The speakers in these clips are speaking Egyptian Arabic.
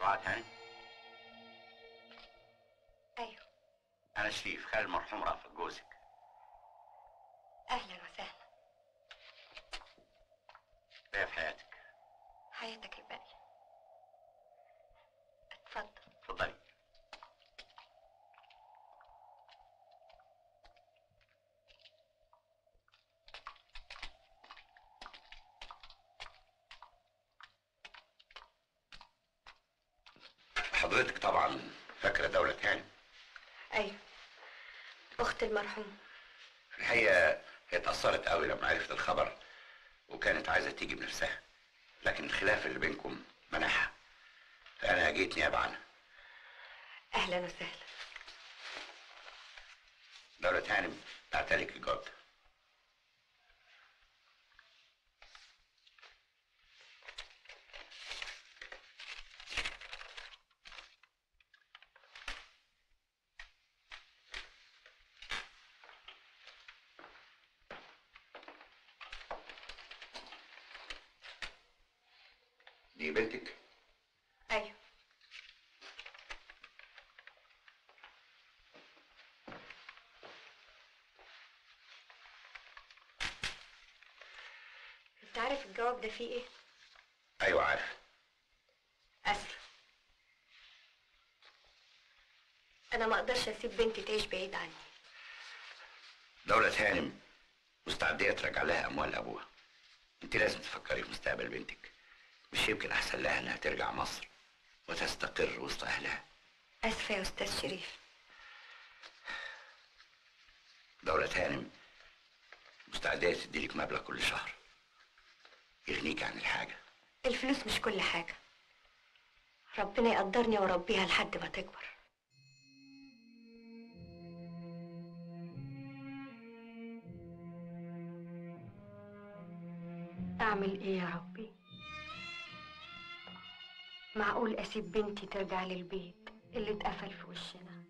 سعاد هاني ايوه انا شريف خال المرحوم رافض جوزك اهلا وسهلا ايه في حياتك حياتك الباقيه اتفضل اتفضلي حضرتك طبعا فاكره دولة هاني ايوه اخت المرحوم في الحقيقة هي اتأثرت قوي لما عرفت الخبر وكانت عايزة تيجي بنفسها لكن الخلاف اللي بينكم منعها فأنا جيت نيابة عنها اهلا وسهلا دولة هانم بعتلك الجواب ده. دي بنتك ايوه انت عارف الجواب ده فيه ايه أيوة عارف اسف انا ما اقدرش اسيب بنتي تعيش بعيد عني دولة هانم مستعدية ترجع لها أموال أبوها أنت لازم تفكري في مستقبل بنتك مش يمكن أحسن لها إنها ترجع مصر وتستقر وسط أهلها اسفه يا استاذ شريف دولة هانم مستعدية تديلك مبلغ كل شهر يغنيك عن الحاجة الفلوس مش كل حاجه ربنا يقدرني واربيها لحد ما تكبر اعمل ايه يا ربي معقول اسيب بنتي ترجع للبيت اللي اتقفل في وشنا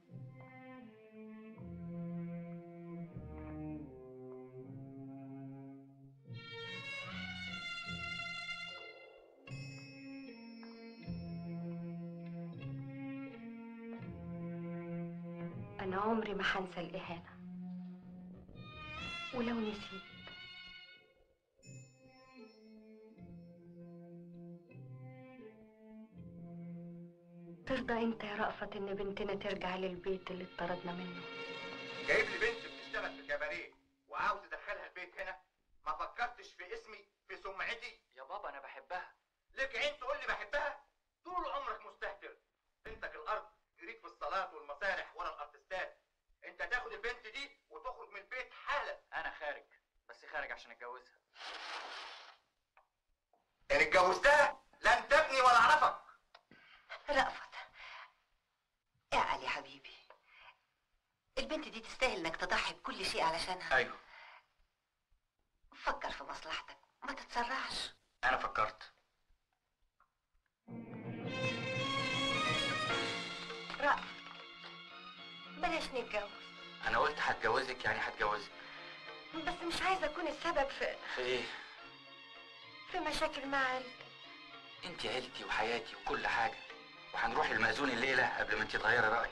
انا عمري ما هنسى الاهانه ولو نسيت ترضى انت يا رأفت ان بنتنا ترجع للبيت اللي اتطردنا منه جايب لي بنت بتشتغل في كباريه وعاوز ادخلها البيت هنا ما فكرتش في اسمي في سمعتي يا بابا انا بحبها ليك عين تقول لي بحبها طول عمرك مستهتر بنتك الارض جريت في الصلاه والمسارح ورا الارتستات انت تاخد البنت دي وتخرج من البيت حالا انا خارج بس خارج عشان اتجوزها ان اتجوزتها لن تبني ولا اعرفك رأفت اعقل يا حبيبي البنت دي تستاهل انك تضحي بكل شيء علشانها ايوه فكر في مصلحتك ما تتسرعش انا فكرت رأفت بلاش نتجوز انا قلت هتجوزك يعني هتجوزك بس مش عايزه اكون السبب في في ايه في مشاكل مع عيلتي انت عيلتي وحياتي وكل حاجه وهنروح المأذون الليله قبل ما انت تغيري رايك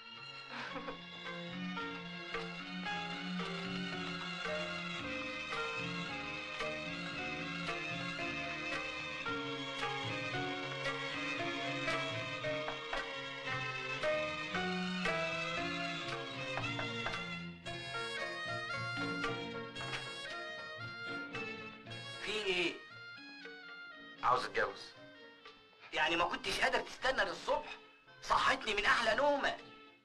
في ايه؟ عاوز اتجوز يعني ما كنتش قادر تستنى للصبح صحتني من احلى نومه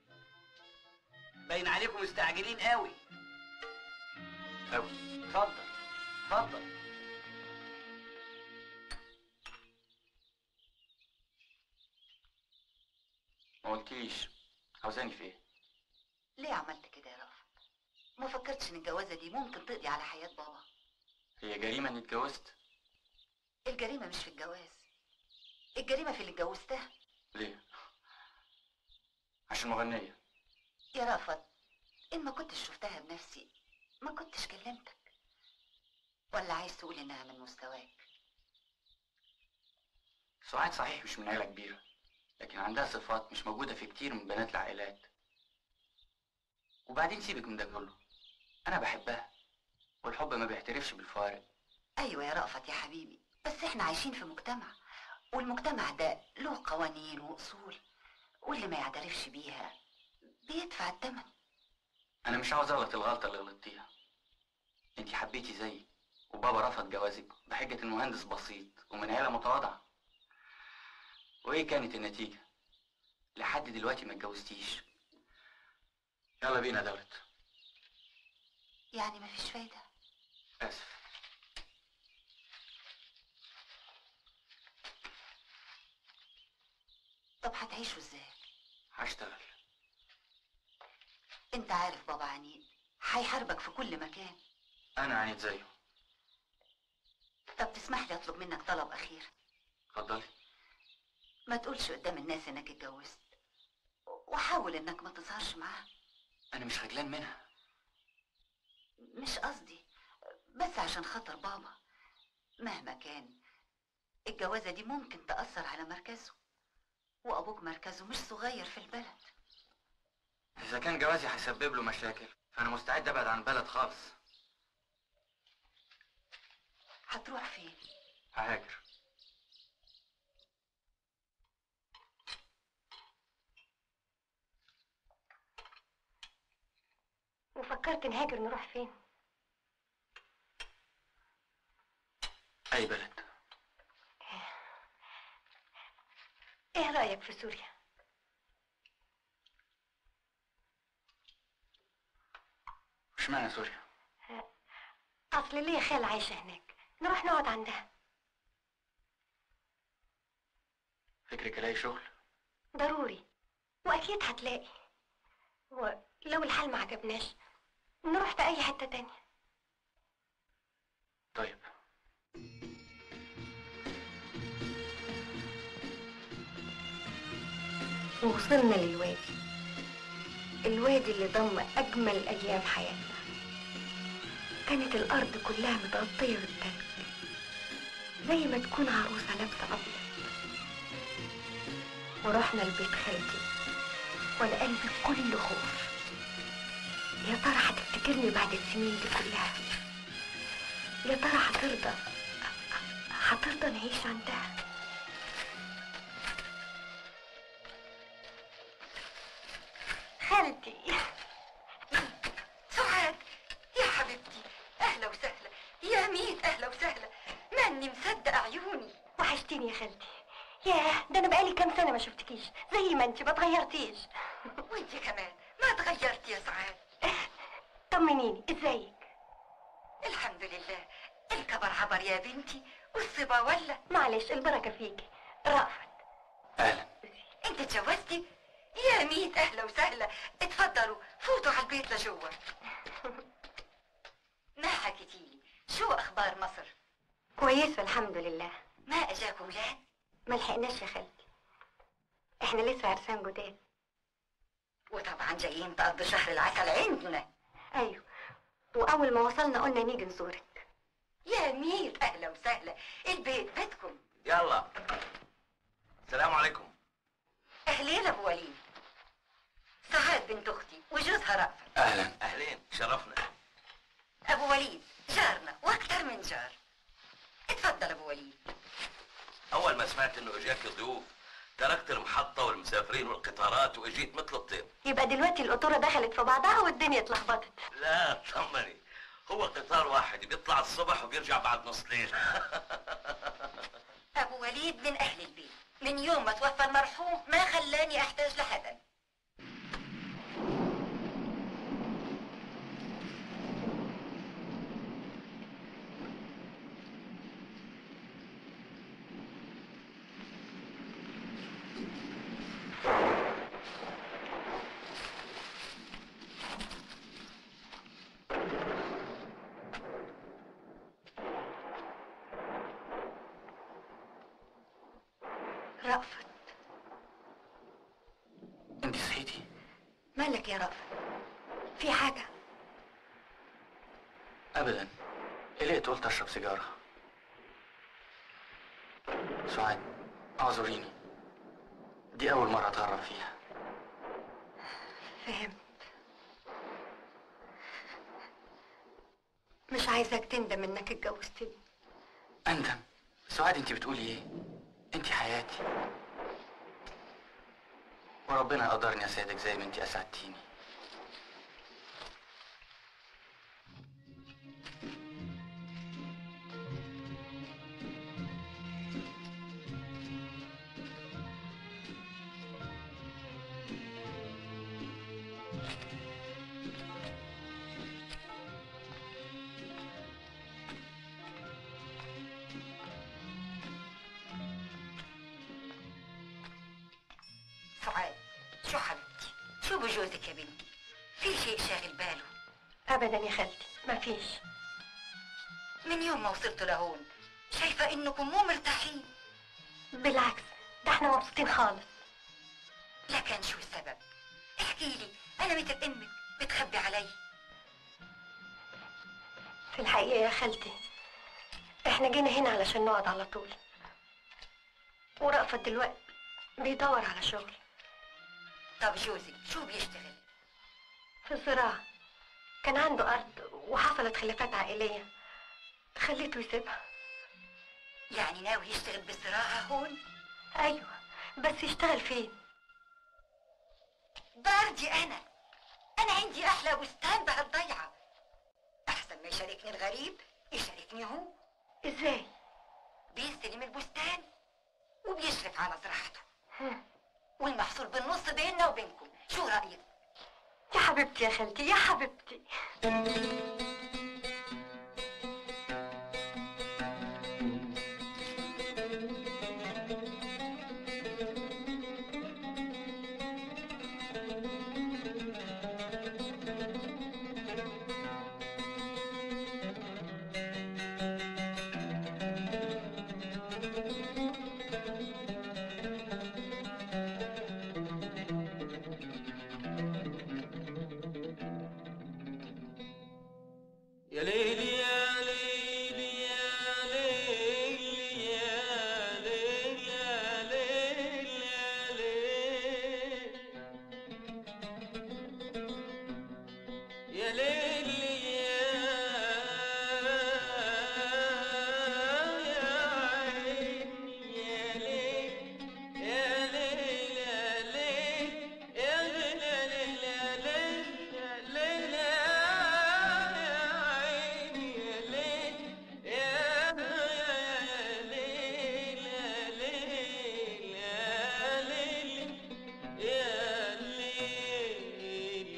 باين عليكم مستعجلين قوي قوي اتفضل اتفضل ما قلتليش عاوزاني في ايه ليه عملت كده يا رأفت ما فكرتش ان الجوازه دي ممكن تقضي على حياه بابا هي جريمه اني اتجوزت الجريمه مش في الجواز الجريمه في اللي اتجوزتها ليه عشان مغنيه يا رأفت ان ما كنتش شفتها بنفسي ما كنتش كلمتك ولا عايز تقول انها من مستواك سعاد صحيح مش من عيله كبيره لكن عندها صفات مش موجودة في كتير من بنات العائلات وبعدين سيبك من ده كله أنا بحبها والحب ما بيعترفش بالفوارق ايوه يا رأفت يا حبيبي بس احنا عايشين في مجتمع والمجتمع ده له قوانين واصول واللي ما يعترفش بيها بيدفع الثمن أنا مش عاوز أغلط الغلطة اللي غلطتيها أنتي حبيتي زيي وبابا رفض جوازك بحجة المهندس بسيط ومن عيلة متواضعة وإيه كانت النتيجة؟ لحد دلوقتي ما اتجوزتيش يلا بينا يا دولت يعني مفيش فايدة آسف طب هتعيشوا ازاي هشتغل انت عارف بابا عنيد هيحاربك في كل مكان أنا عنيد زيه طب تسمح لي اطلب منك طلب اخير اتفضلي ما تقولش قدام الناس انك اتجوزت وحاول انك ما تظهرش معاها أنا مش خجلان منها مش قصدي بس عشان خاطر بابا مهما كان الجوازة دي ممكن تأثر على مركزه وأبوك مركزه مش صغير في البلد إذا كان جوازي هيسبب له مشاكل فأنا مستعد أبعد عن البلد خالص هتروح فين؟ ههاجر وفكرت نهاجر نروح فين أي بلد ايه رأيك في سوريا مش معنى سوريا اصل ليا خال عايشة هناك نروح نقعد عندها فكرك ألاقي شغل ضروري واكيد هتلاقي ولو الحال ما عجبناش نروح في اي حتة تانية طيب ووصلنا للوادي الوادي اللي ضم أجمل أيام حياتنا كانت الأرض كلها متغطية بالتلج زي ما تكون عروسة لابسة أبيض ورحنا لبيت خالتي وأنا قلبي كله خوف يا ترى هتفتكرني بعد السنين دي كلها يا ترى هترضى هترضى نعيش عندها خالتي سعاد يا حبيبتي أهلا وسهلا يا ميت أهلا وسهلا ماني مصدق عيوني وحشتيني يا خالتي ياه ده انا بقالي كام سنه ما شفتكيش زي ما انت ما اتغيرتيش وانت كمان ما تغيرتي يا سعاد طمنيني ازيك الحمد لله الكبر عبر يا بنتي والصبا ولا معلش البركه فيكي رأفت أهلا انت اتجوزتي يا ميت اهلا وسهلا اتفضلوا فوتوا على البيت لجوا ما حكيتيلي شو اخبار مصر كويسه الحمد لله ما اجاكم ولاد ما لحقناش يا خالتي احنا لسه عرسان جداد وطبعا جايين تقضوا شهر العسل عندنا ايوه واول ما وصلنا قلنا نيجي نزورك يا ميت اهلا وسهلا البيت بيتكم يلا السلام عليكم اهلين ابو وليد سعاد بنت اختي وجوزها رأفت أهلا اهلين شرفنا ابو وليد جارنا واكثر من جار اتفضل ابو وليد اول ما سمعت انه اجاك ضيوف تركت المحطة والمسافرين والقطارات واجيت مثل الطير يبقى دلوقتي القطوره دخلت في بعضها والدنيا اتلخبطت لا طمني هو قطار واحد بيطلع الصبح وبيرجع بعد نص ليل ابو وليد من اهل البيت من يوم ما توفى المرحوم ما خلاني احتاج لحدا رأفت أنت صحيتي مالك يا رأفت في حاجه أبدا قلقت قلت أشرب سيجارة سعاد اعذريني دي أول مرة أتغرب فيها فهمت مش عايزاك تندم انك اتجوزتني أندم سعاد أنت بتقولي إيه؟ أنت حياتي وربنا يقدرني أسعدك زي ما أنت أسعدتيني سعاد شو حبيبتي شو بجوزك يا بنتي في شيء شاغل باله ابدا يا خالتي ما فيش من يوم ما وصلتوا لهون شايفة انكم مو مرتاحين بالعكس ده احنا مبسوطين خالص لكن شو السبب احكي لي انا مثل امك بتخبي علي في الحقيقة يا خالتي احنا جينا هنا علشان نقعد على طول ورأفت دلوقتي بيدور على شغل طب جوزك شو بيشتغل في الزراعة كان عنده أرض وحصلت خلافات عائلية خليته يسيبها يعني ناوي يشتغل بالزراعة هون أيوة بس يشتغل فين باردي انا انا عندي احلى بستان بهالضيعة احسن ما يشاركني الغريب يشاركني هو إزاي؟ بيستلم البستان وبيشرف على زراعته هم. والمحصول بالنص بيننا وبينكم شو رأيك يا حبيبتي يا خالتي يا حبيبتي يا ليلي يا ليلي يا ليلي يا ليلي يا ليلي يا ليلي يا ليلي يا عيني يا ليل يا ليل يا ليل يا ليل يا ليل يا ليل يا عيني يا ليل يا ليل يا ليل يا ليل يا ليل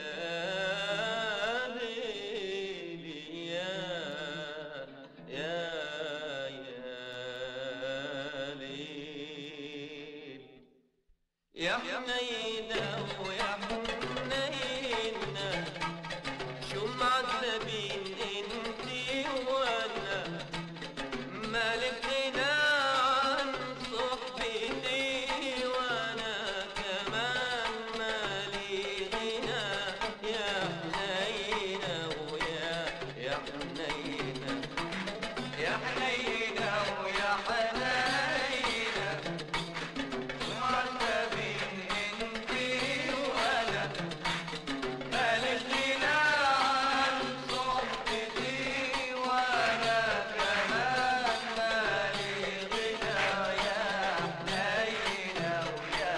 يا ليل يا يا يا ليل يا حنينة ويا حنينة شو معذبين انتي وانا مالك غنى عن صحبتي وانا كمان مالي غنى يا حنينة ويا يا حنينة يا حنينة ويا حنينة معذبين انتي وانا مالك غنى عن صحبتي وانا كمان مالي غنى يا حنينة ويا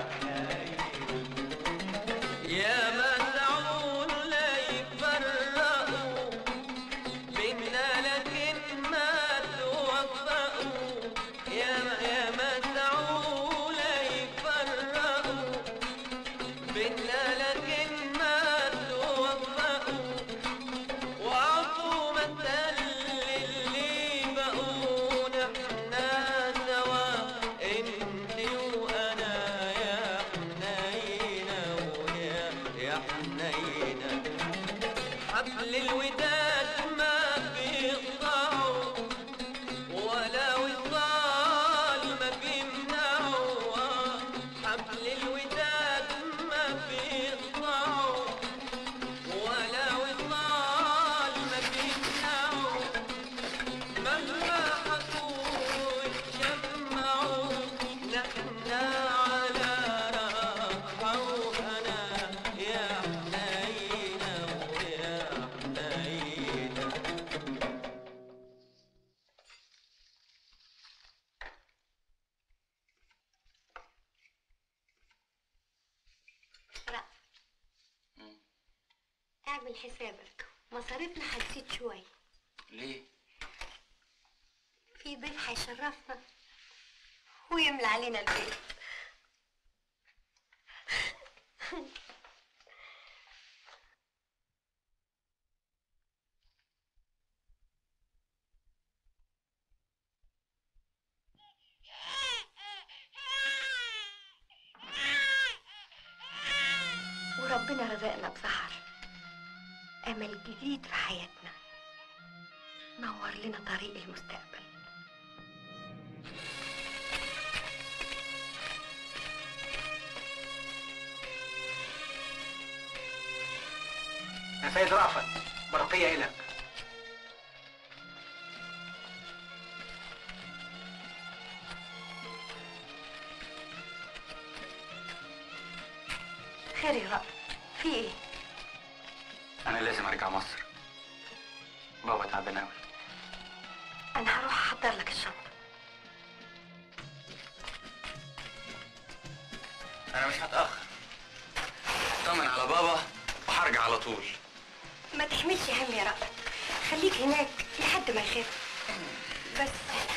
حنينة يا مسعون لا يفرقوا بينا لكن ما توفقوا يا يا مسعون لا يفرقوا بينا لكن ما توفقوا وعطوا مثل اللي بقوا نحنا سوا انتي وانا يا حنينة ويا يا حنينة حبل الوداد ما بيقطعوا ولا وصال ما بيمنعوا حبل الوداد ما بيقطعوا ولا وصال ما بيمنعوا مهما حكوا واتجمعوا نحنا على اعمل حسابك مصاريفنا هتزيد شوية ليه في ضيف هيشرفنا ويملى علينا البيت وربنا رزقنا بسحر أمل جديد في حياتنا نور لنا طريق المستقبل يا سيد رأفت برقية إلك خير يا رب في ايه انا لازم ارجع مصر بابا تعبان قوي انا هروح احضر لك الشنطه انا مش هتاخر اطمن على بابا وهرجع على طول ما تحملش هم يا رب خليك هناك لحد ما يخف بس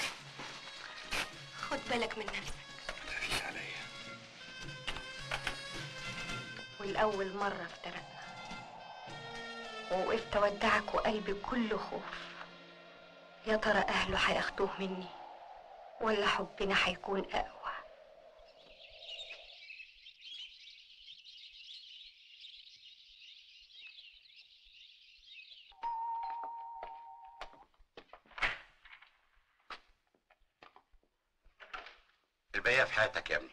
خد بالك من نفسك مفيش عليا والأول مرة افترقنا ووقفت أودعك وقلبي كله خوف يا ترى أهله هياخدوه مني ولا حبنا هيكون أقوى البقية في حياتك يا ابني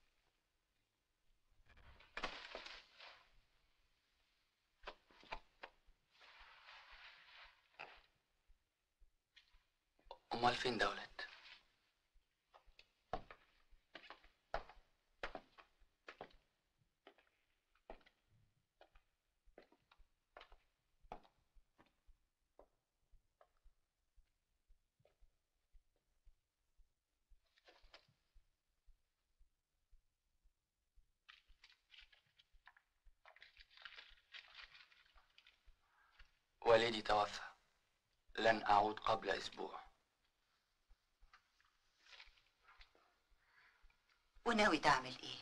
امال فين دولت والدي توفى لن اعود قبل اسبوع وناوي تعمل ايه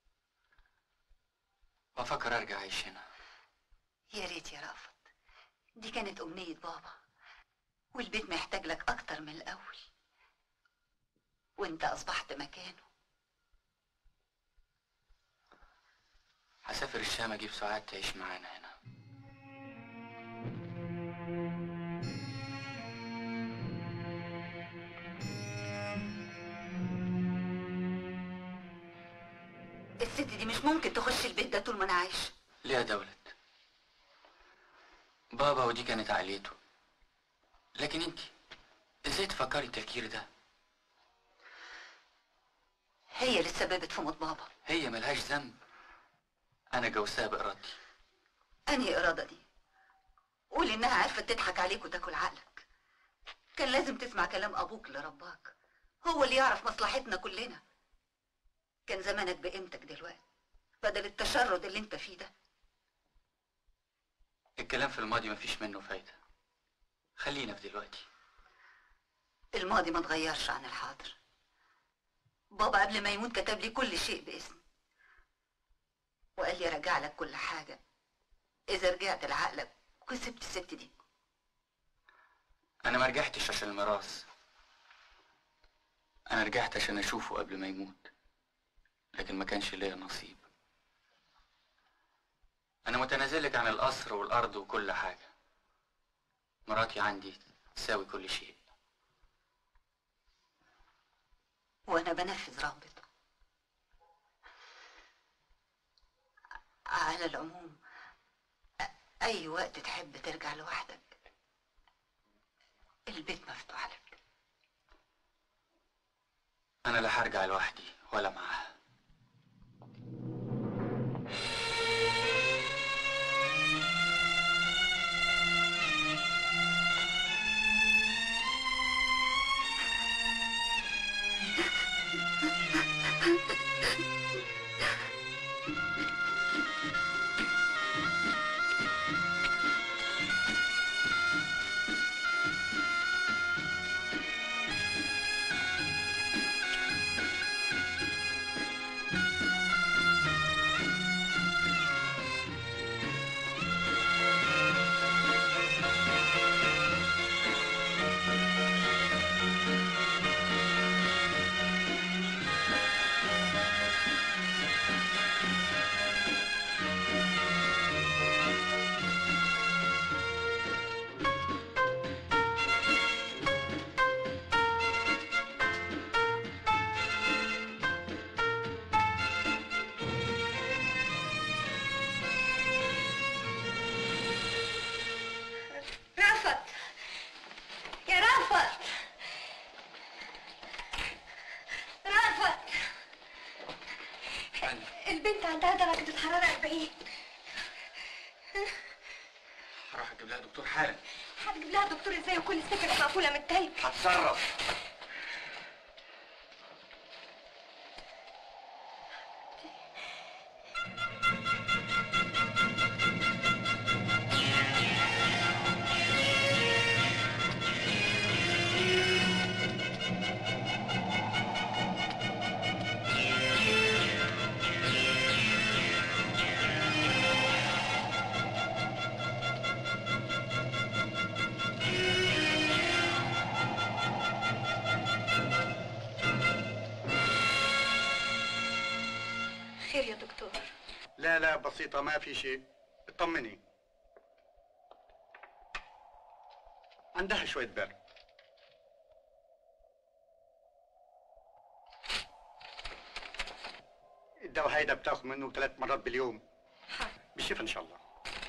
بفكر ارجع اعيش هنا يا ريت يا رافض دي كانت أمنية بابا والبيت محتاج لك أكتر من الأول وانت أصبحت مكانه هسافر الشام اجيب سعاد تعيش معانا هنا الست دي مش ممكن تخش البيت ده طول ما أنا عايش ليه يا دولت بابا ودي كانت عقليته لكن انت ازاي تفكري التفكير ده هي اللي اتسببت في موت بابا هي ملهاش ذنب انا جوزتها بارادتي أنهي إرادة دي قول إنها عرفت تضحك عليك وتاكل عقلك كان لازم تسمع كلام أبوك اللي رباك هو اللي يعرف مصلحتنا كلنا كان زمانك بقيمتك دلوقتي بدل التشرد اللي انت فيه ده الكلام في الماضي مفيش منه فايدة خلينا في دلوقتي الماضي ما اتغيرش عن الحاضر بابا قبل ما يموت كتب لي كل شيء باسمي وقال لي راجع لك كل حاجة إذا رجعت لعقلك وكسبت الست دي انا ما رجعتش عشان الميراث انا رجعت عشان اشوفه قبل ما يموت لكن ما كانش ليا نصيب انا متنازلك عن القصر والارض وكل حاجة مراتي عندي تساوي كل شيء وأنا بنفذ رغبته على العموم أ- أي وقت تحب ترجع لوحدك البيت مفتوح لك انا لا هرجع لوحدي ولا معاها درجة الحرارة 40 هروح اجيب لها دكتور حالا هتجيب لها دكتور ازاي وكل السكك مقفولة من التلج هتصرف خير يا دكتور لا لا بسيطة ما في شيء اطمني عندها شوية برد الدواء هيدا بتاخذ منه ثلاث مرات باليوم بالشفا ان شاء الله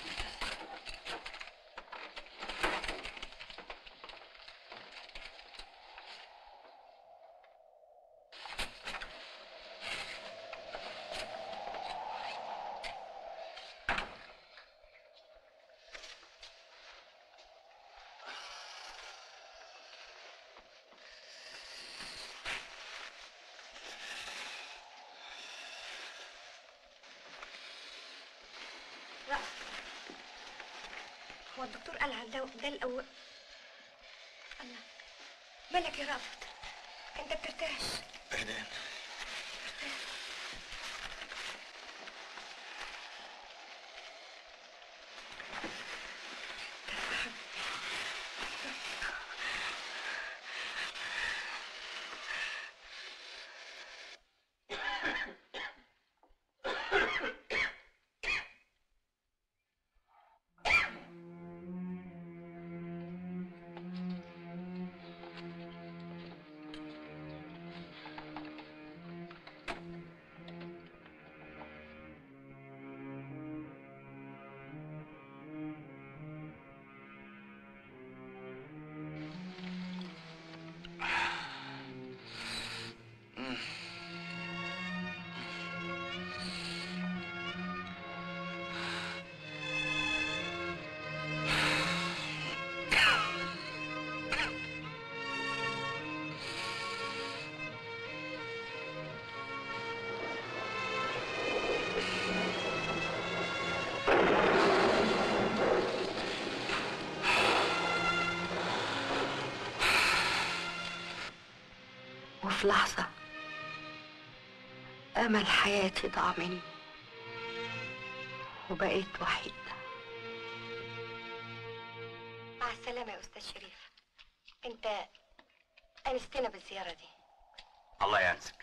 هو الدكتور قال على ده, ده الأول الله مالك يا رافض انت بترتعش بهدان وفي لحظة أمل حياتي ضاع مني وبقيت وحيدة مع السلامة يا أستاذ شريف أنت أنستنا بالزيارة دي الله ينسك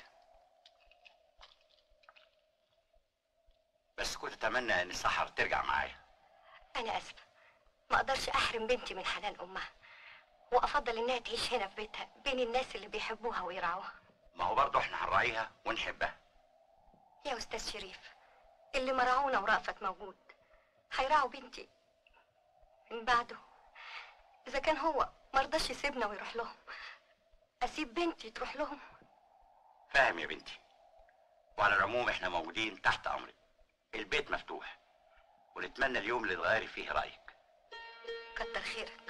بس كنت اتمنى ان سحر ترجع معايا أنا آسفة ما أقدرش أحرم بنتي من حنان أمها وأفضل إنها تعيش هنا في بيتها بين الناس اللي بيحبوها ويرعوها ما هو برضه احنا هنراعيها ونحبها يا أستاذ شريف اللي مرعونا ورأفت موجود هيراعوا بنتي من بعده إذا كان هو مرضاش يسيبنا ويروح لهم أسيب بنتي تروح لهم فاهم يا بنتي وعلى العموم احنا موجودين تحت امرك البيت مفتوح ونتمنى اليوم اللي تغيري فيه رايك كتر خيرك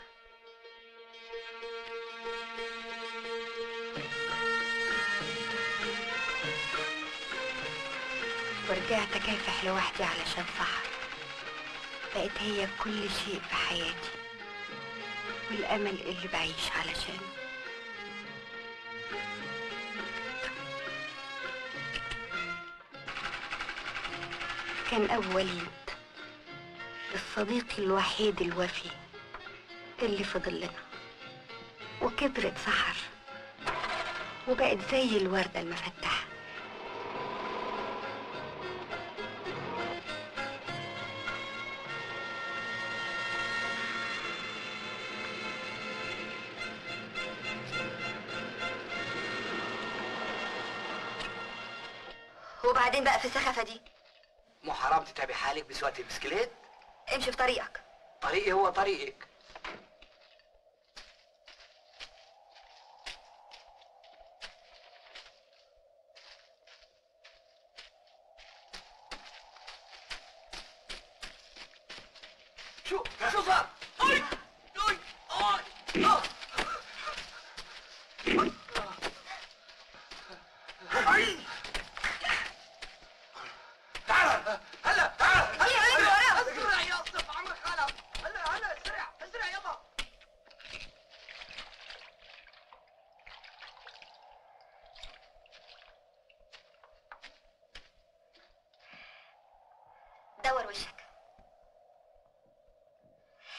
ورجعت اكافح لوحدي علشان سحر بقت هي كل شيء في حياتي والامل اللي بعيش علشانه كان اوليد الصديق الوحيد الوفي اللي فضل لنا وكبرت سحر وبقت زي الوردة المفتحة وبعدين بقى في السخافة دي مو حرام تتعبي حالك بسواقة البسكليت امشي في طريقك طريقي هو طريقك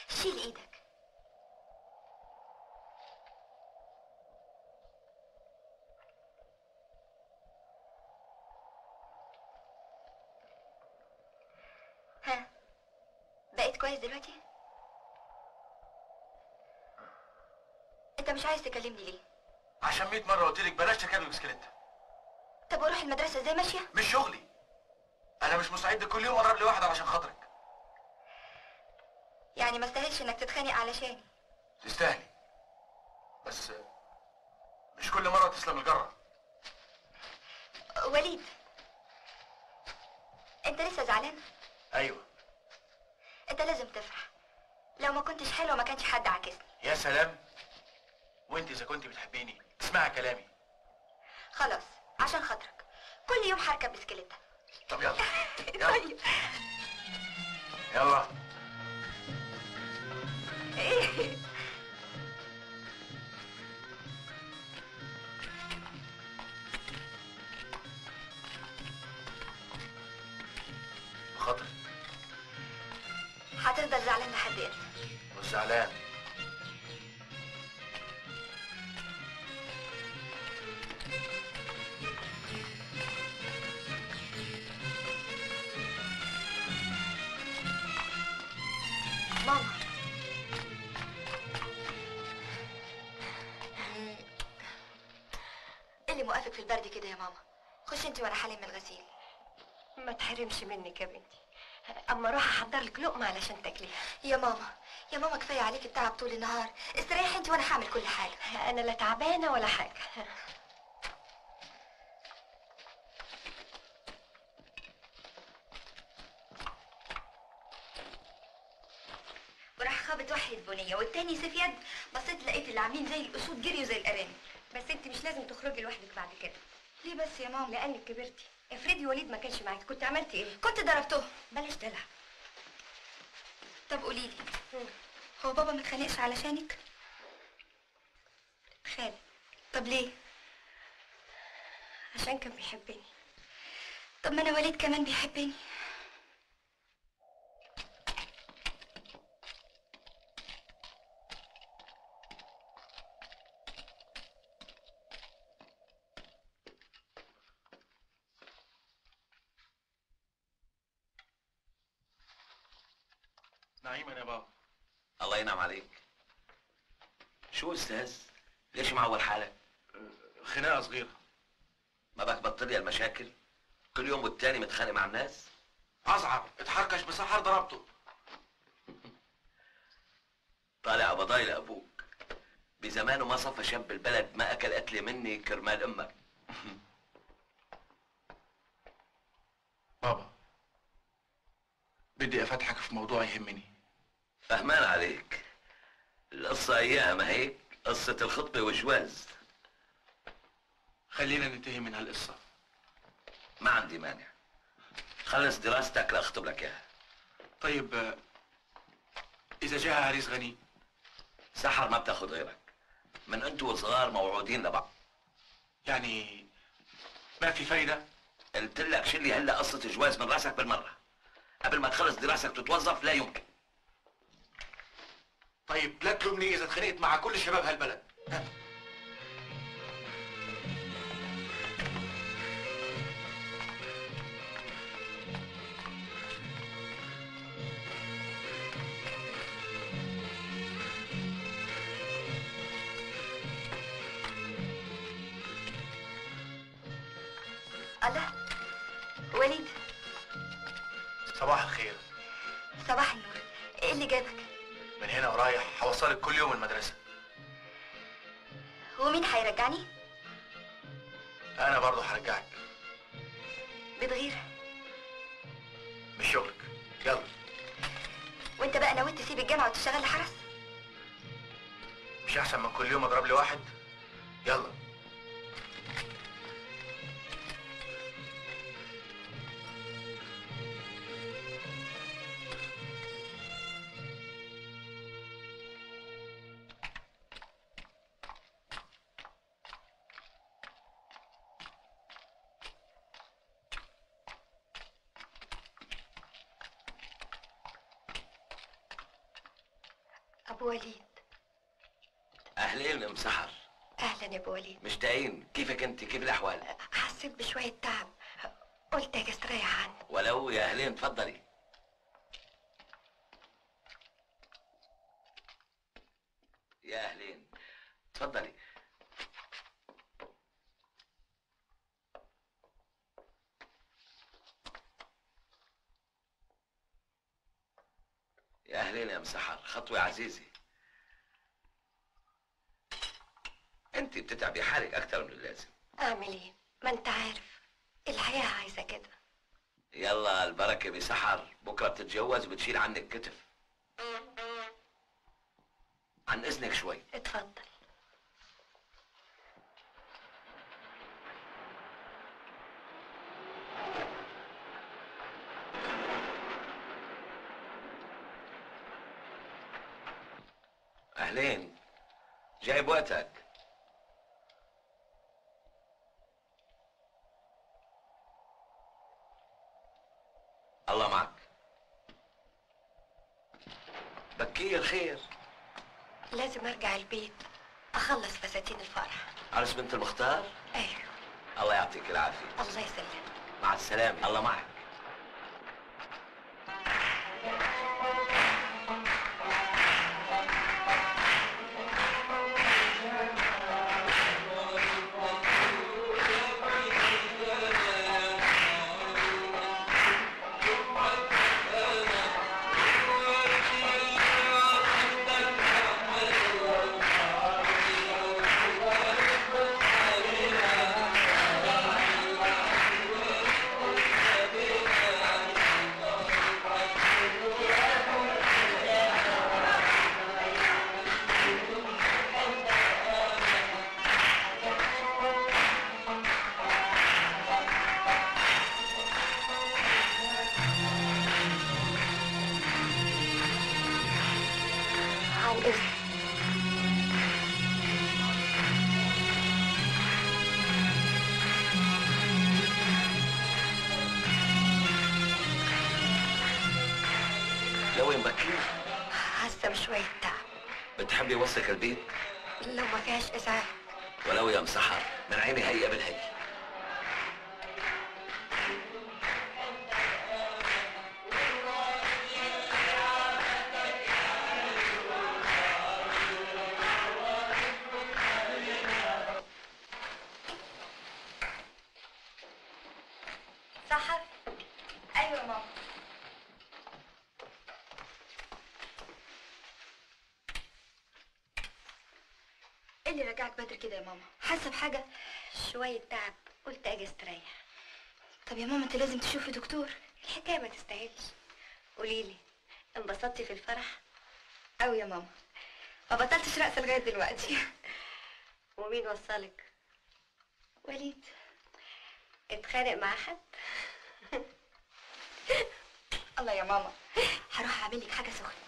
شيل ايدك ها بقيت كويس دلوقتي انت مش عايز تكلمني ليه عشان 100 مره قلت لك بلاش تركبي بسكليت طب واروح المدرسه ازاي ماشيه مش شغلي انا مش مستعد كل يوم اقرب لواحد علشان خاطرك يعني ما استاهلش انك تتخانق علشاني تستاهلي بس مش كل مره تسلم الجره وليد انت لسه زعلان ايوه انت لازم تفرح لو ما كنتش حلوه ما كانش حد عاكسني يا سلام وانت اذا كنت بتحبيني اسمعي كلامي خلاص عشان خاطرك كل يوم هركب بسكليتة طب يلا يلا طيب يلا ايه بخاطر هتفضل زعلان لحد امتى مش زعلان ماما ايه اللي موقفك في البرد كده يا ماما خش انت وانا حالي من الغسيل ما تحرمش منك يا بنتي اما اروح احضر لك لقمه علشان تاكليها يا ماما يا ماما كفايه عليك التعب طول النهار استريحي انت وانا هعمل كل حاجه انا لا تعبانه ولا حاجه وراح خابط واحد بنيه والتاني سيف يد بصيت لقيت اللي عاملين زي الاسود جريوا زي الارانب بس انت مش لازم تخرجي لوحدك بعد كده ليه بس يا ماما لانك كبرتي افرضي وليد ما كانش معاك كنت عملتي ايه كنت ضربته بلاش دلع طب قولي لي هو بابا ما اتخانقش علشانك خالد طب ليه عشان كان بيحبني طب ما انا وليد كمان بيحبني نعيما يا بابا الله ينعم عليك شو استاذ ليش معول حالك خناقه صغيره ما بك بطل يا المشاكل كل يوم والتاني متخانق مع الناس ازعر اتحركش بسحر ضربته طالع بضايل ابوك بزمانه ما صفى شاب البلد ما اكل اكله مني كرمال امك بابا بدي افتحك في موضوع يهمني فهمان عليك القصة اياها ما هيك قصة الخطبة والجواز خلينا ننتهي من هالقصه ما عندي مانع خلص دراستك لاخطب لك اياها طيب آه، اذا جاء عريس غني سحر ما بتاخد غيرك من انتوا وصغار موعودين لبعض يعني ما في فايده قلت لك شيلي هلا قصة جواز من راسك بالمرة قبل ما تخلص دراستك تتوظف لا يمكن طيب لا تلومني اذا اتخانقت مع كل شباب هالبلد ها؟ الله وليد صباح الخير صباح النور ايه اللي جابك من هنا ورايح هوصلك كل يوم المدرسه ومين هيرجعني انا برضه هرجعك بتغير مش شغلك يلا وانت بقى نويت تسيب الجامعه وتشتغل لحرس مش احسن من كل يوم اضرب لي واحد يلا ابو وليد اهلين ام سحر اهلا يا ابو وليد مشتاقين كيفك انت كيف الاحوال حسيت بشويه تعب قلت اجي استريح عنه ولو يا اهلين تفضلي يا اهلين تفضلي يا اهلين يا مسحر خطوة عزيزي انت بتتعبي حالك اكثر من اللازم اعمل ايه ما انت عارف الحياه عايزه كده يلا البركة بسحر بكرة بتتجوز وبتشيل عنك كتف عن اذنك شوي اتفضل اهلين جايب وقتك الله معك بكير خير لازم ارجع البيت اخلص فساتين الفرح عرس بنت المختار ايوه الله يعطيك العافية الله يسلمك مع السلامة الله معك عن اذنك لوين بكير حاسه بشويه تعب بتحبي وصلك البيت لو ما فيهاش ازعاج ولو يا مسحر من عيني هي قبل هي سحر ايوه ماما ايه اللي رجعك بدري كده يا ماما حاسه بحاجه شويه تعب قلت اجي استريح طب يا ماما انت لازم تشوفي دكتور الحكايه ما تستاهلش قولي لي انبسطتي في الفرح قوي يا ماما ما بطلتش رقص لغايه دلوقتي ومين وصلك وليد اتخانق مع حد الله يا ماما هروح اعمل لك حاجه سخنه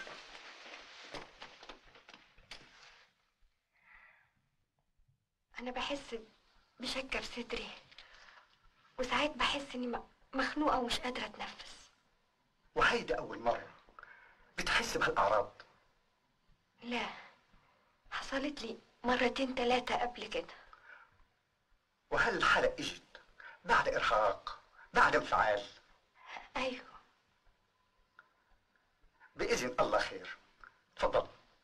انا بحس بشكه في صدري وساعات بحس اني م- مخنوقه ومش قادره اتنفس وهيدي أول مرة بتحس بهالأعراض لا حصلت لي مرتين ثلاثه قبل كده وهالحالة إجت بعد إرهاق بعد انفعال ايوه بإذن الله خير تفضل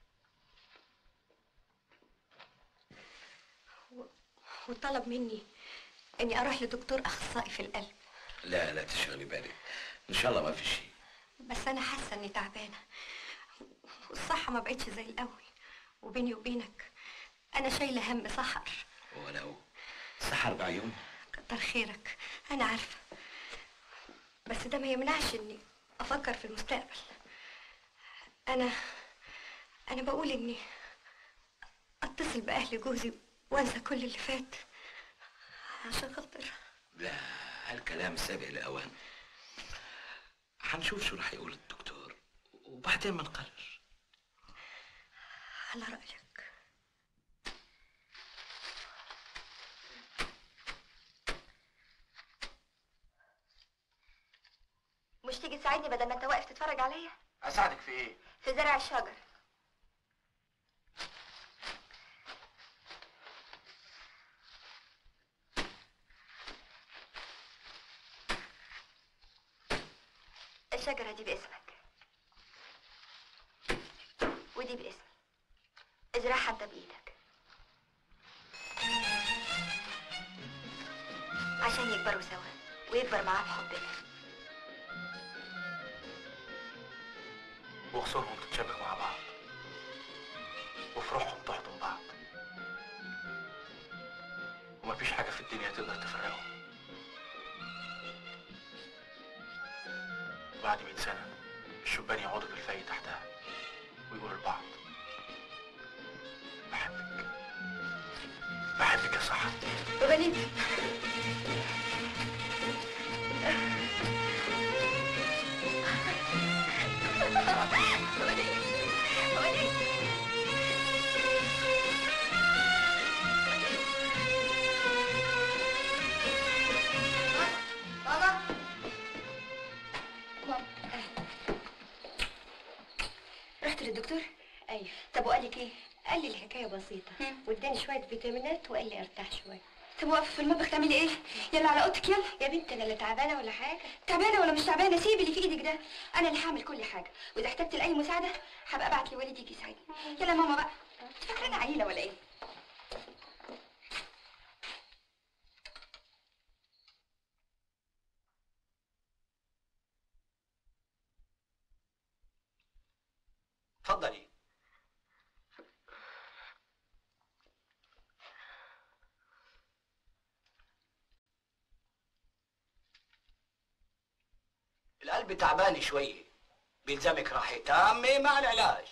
وطلب مني اني اروح لدكتور اخصائي في القلب لا لا تشغلي بالك ان شاء الله ما في شيء بس انا حاسه اني تعبانه والصحه ما بقتش زي الاول وبيني وبينك انا شايله هم سحر ولو سحر بعيون كتر خيرك انا عارفه بس ده ما يمنعش اني افكر في المستقبل انا انا بقول اني اتصل باهل جوزي وانسى كل اللي فات عشان خاطر لا هالكلام سابق لأوان حنشوف شو رح يقول الدكتور وبعدين بنقرر على رايك مش تيجي تساعدني بدل ما انت واقف تتفرج عليا اساعدك في ايه في زرع الشجر دي باسمك ودي باسمي ازرعها انت بايدك عشان يكبروا سوا ويكبر معاه بحبنا وخصومهم تتشابك مع بعض وفروحهم تحضن بعض ومفيش حاجة في الدنيا تقدر تفرقهم بعد مئة سنة الشبان يقعدوا بالفاي تحتها ويقولوا لبعض بحبك بحبك يا صاحبي وبنيت بابا ماما رحت للدكتور؟ ايوه طب وقال لك ايه؟ قال لي الحكايه بسيطه واداني شويه فيتامينات وقال لي ارتاح شويه طب واقفه في المطبخ تعملي ايه؟ يلا على اوضتك يلا يا بنت انا لا تعبانه ولا حاجه تعبانه ولا مش تعبانه سيبي اللي في ايدك ده انا اللي هعمل كل حاجه واذا احتجت لاي مساعده هبقى ابعت لوالدي يجي يساعدني يلا يا ماما بقى انت فاكرانا عيله ولا ايه؟ اتفضلي القلب تعبان شوية بيلزمك راحة تامة مع العلاج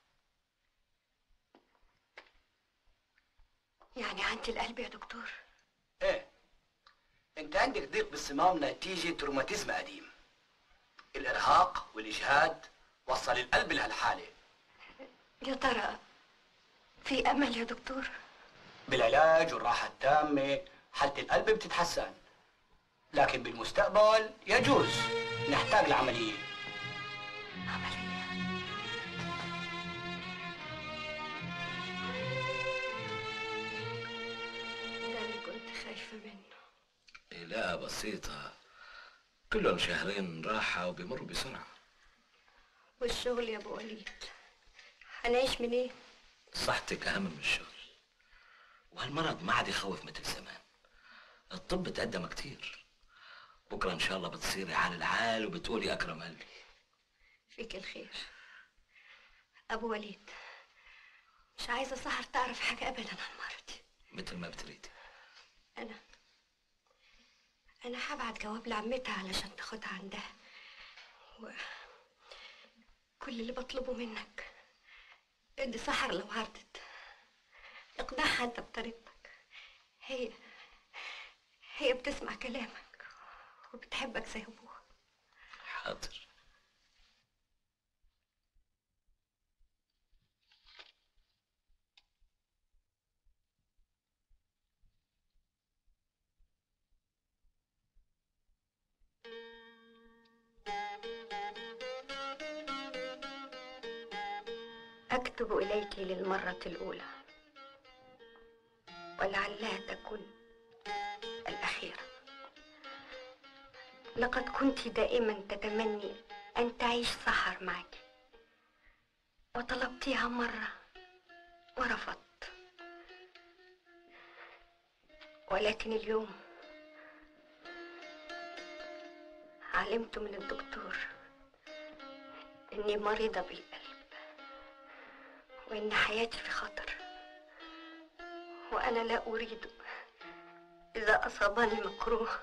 يعني عندي القلب يا دكتور ايه انت عندك ضيق بالصمام نتيجة روماتيزم قديم الارهاق والاجهاد وصل القلب لهالحالة يا ترى في امل يا دكتور بالعلاج والراحة التامة حالة القلب بتتحسن لكن بالمستقبل يجوز نحتاج لعملية ده اللي كنت خايفه منه لا بسيطة كلهم شهرين راحة وبيمروا بسرعة والشغل يا ابو وليد هنعيش منين صحتك أهم من الشغل وهالمرض ما عاد يخوف مثل زمان الطب تقدم كتير بكرة إن شاء الله بتصيري عال العال وبتقولي أكرم قلبي فيك الخير ابو وليد مش عايزه سهر تعرف حاجه ابدا عن مرضي مثل ما بتريدي انا انا هبعت جواب لعمتها علشان تاخدها عندها و كل اللي بطلبه منك ادي سحر لو عرضت اقنعها انت بطريقتك هي هي بتسمع كلامك وبتحبك زي ابوها حاضر أكتب إليك للمرة الأولى ولعلها تكون الأخيرة لقد كنت دائما تتمني أن تعيش سحر معك وطلبتها مرة ورفضت ولكن اليوم علمت من الدكتور إني مريضة بالقلب وإن حياتي في خطر وأنا لا أريد إذا أصابني مكروه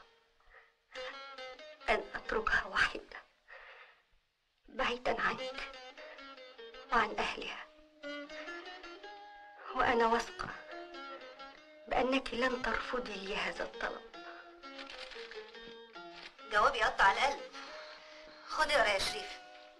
أن أتركها وحيدة بعيدا عنك وعن أهلها وأنا واثقة بأنك لن ترفضي لي هذا الطلب جواب يقطع القلب خد اقرا يا شريف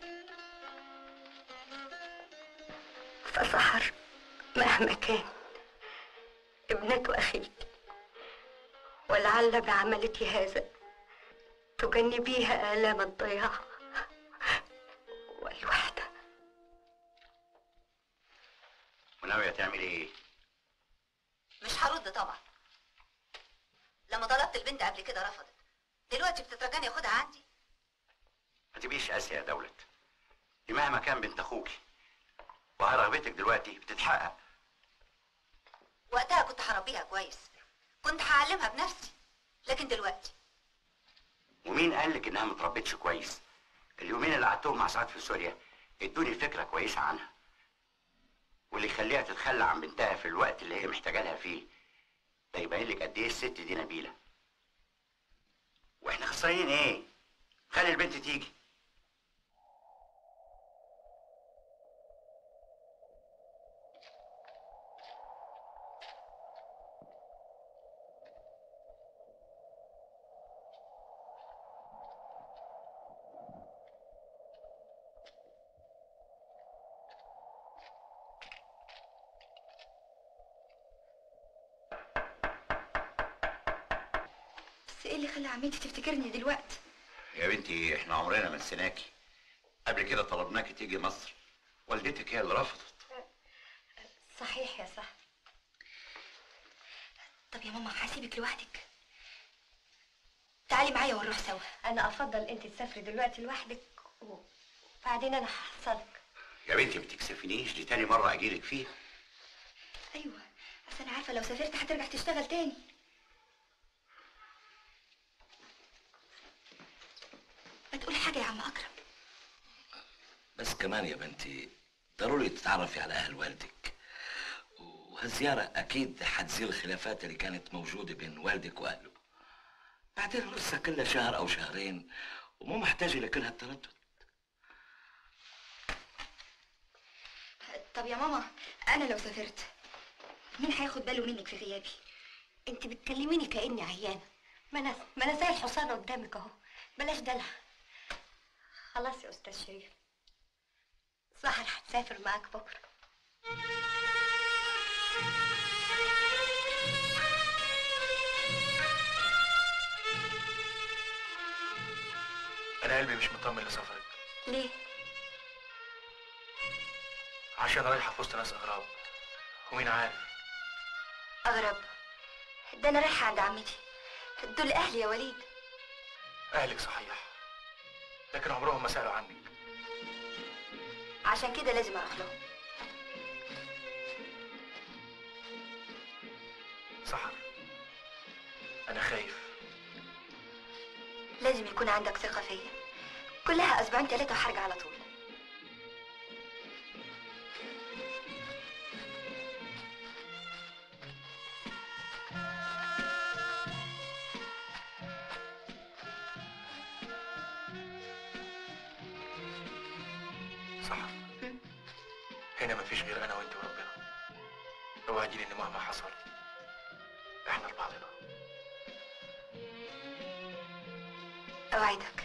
فسحر مهما كان ابنة أخيك ولعل بعملك هذا تجنبيها آلام الضياع والوحدة وناوية تعملي ايه؟ مش هرد طبعا لما طلبت البنت قبل كده رفضت دلوقتي بتترجاني اخدها عندي ما تبقيش قاسية يا دولت دي مهما كان بنت اخوكي وهي رغبتك دلوقتي بتتحقق وقتها كنت هربيها كويس كنت هعلمها بنفسي لكن دلوقتي ومين قال لك انها متربتش كويس اليومين اللي قعدتهم مع سعاد في سوريا ادوني فكره كويسه عنها واللي يخليها تتخلى عن بنتها في الوقت اللي هي محتاجه لها فيه ده يبين لك قد ايه الست دي نبيله واحنا خسرانين ايه خلي البنت تيجي بس ايه اللي خلى عمتي تفتكرني دلوقتي يا بنتي احنا عمرنا ما نسيناكي قبل كده طلبناكي تيجي مصر والدتك هي اللي رفضت صحيح يا صاحبي طب يا ماما هسيبك لوحدك تعالي معايا ونروح سوا انا افضل انت تسافري دلوقتي لوحدك وبعدين انا هحصلك يا بنتي ما تكسفنيش دي تاني مره اجيلك فيها ايوه بس انا عارفه لو سافرت هترجع تشتغل تاني ما تقول حاجه يا عم اكرم بس كمان يا بنتي ضروري تتعرفي على أهل والدك وهالزيارة أكيد حتزيل الخلافات اللي كانت موجودة بين والدك وأهله بعدين لسه كلها شهر أو شهرين ومو محتاجة لكل هالتردد طب يا ماما انا لو سافرت مين هياخد باله منك في غيابي انت بتكلميني كاني عيانه ما انا ما انا زي الحصان قدامك اهو بلاش دلع خلاص يا استاذ شريف سهر هتسافر معاك بكره انا قلبي مش مطمن لسفرك ليه عشان رايحه في وسط ناس اغراب ومين عارف اغرب ده انا رايحه عند عمتي دول اهلي يا وليد اهلك صحيح لكن عمرهم ما سالوا عنك عشان كده لازم اروح لهم سحر انا خايف لازم يكون عندك ثقه فيا كلها اسبوعين ثلاثه وهرجع على طول سحر هنا مفيش غير انا وانت وربنا اوعديني ان مهما حصل احنا لبعضنا اوعدك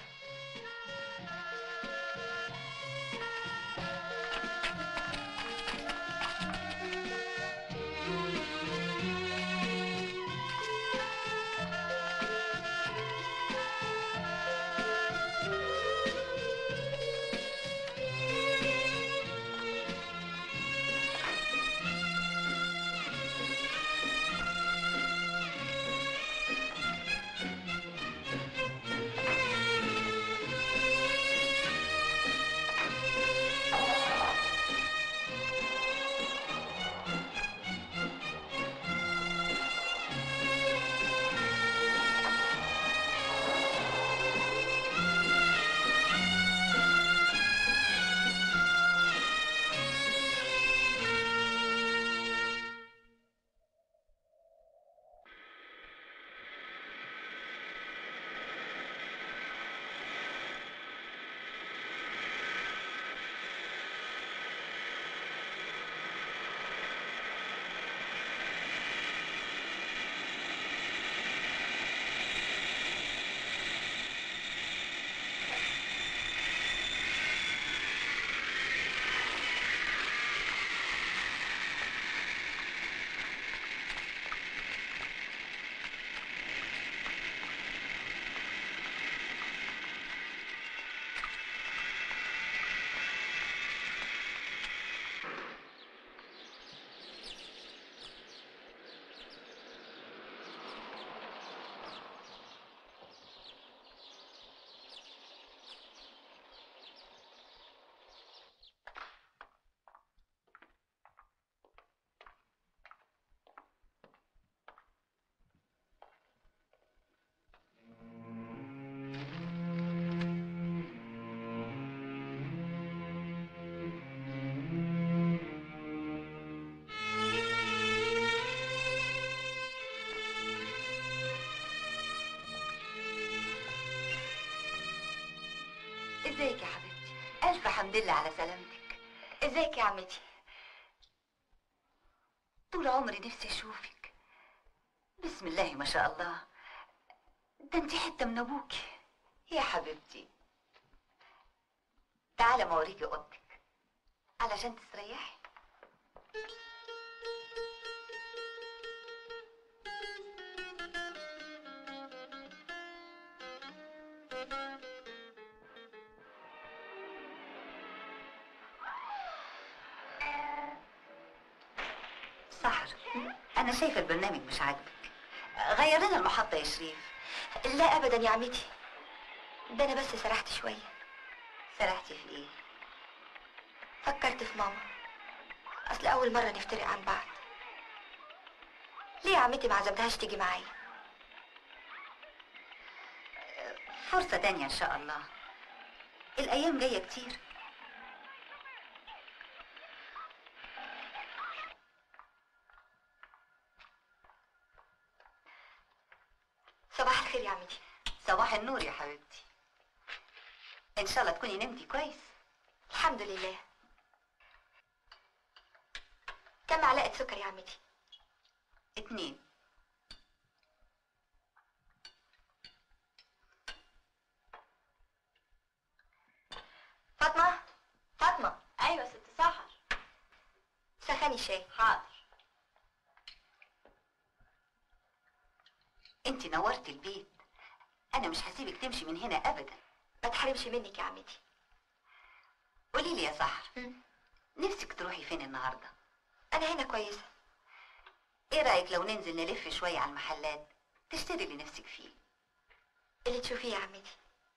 ازيك يا حبيبتي الف حمد لله على سلامتك ازيك يا عمتي طول عمري نفسي اشوفك بسم الله ما شاء الله ده انت حته من ابوكي يا حبيبتي تعالى ما اوريكي اوضتك علشان تستريحي سحر انا شايفه البرنامج مش عاجبك غير لنا المحطه يا شريف لا ابدا يا عمتي ده انا بس سرحت شويه سرحتي في ايه فكرت في ماما اصل اول مره نفترق عن بعض ليه يا عمتي ما عزمتهاش تيجي معايا فرصه تانية ان شاء الله الايام جايه كتير صباح الخير يا عمتي صباح النور يا حبيبتي ان شاء الله تكوني نمتي كويس الحمد لله كم معلقه سكر يا عمتي اتنين فاطمه فاطمه ايوه ست سحر سخني شاي حاضر انت نورتي البيت انا مش هسيبك تمشي من هنا ابدا ما تحرمش منك يا عمتي قولي لي يا سحر نفسك تروحي فين النهارده انا هنا كويسه ايه رايك لو ننزل نلف شويه على المحلات تشتري اللي نفسك فيه اللي تشوفيه يا عمتي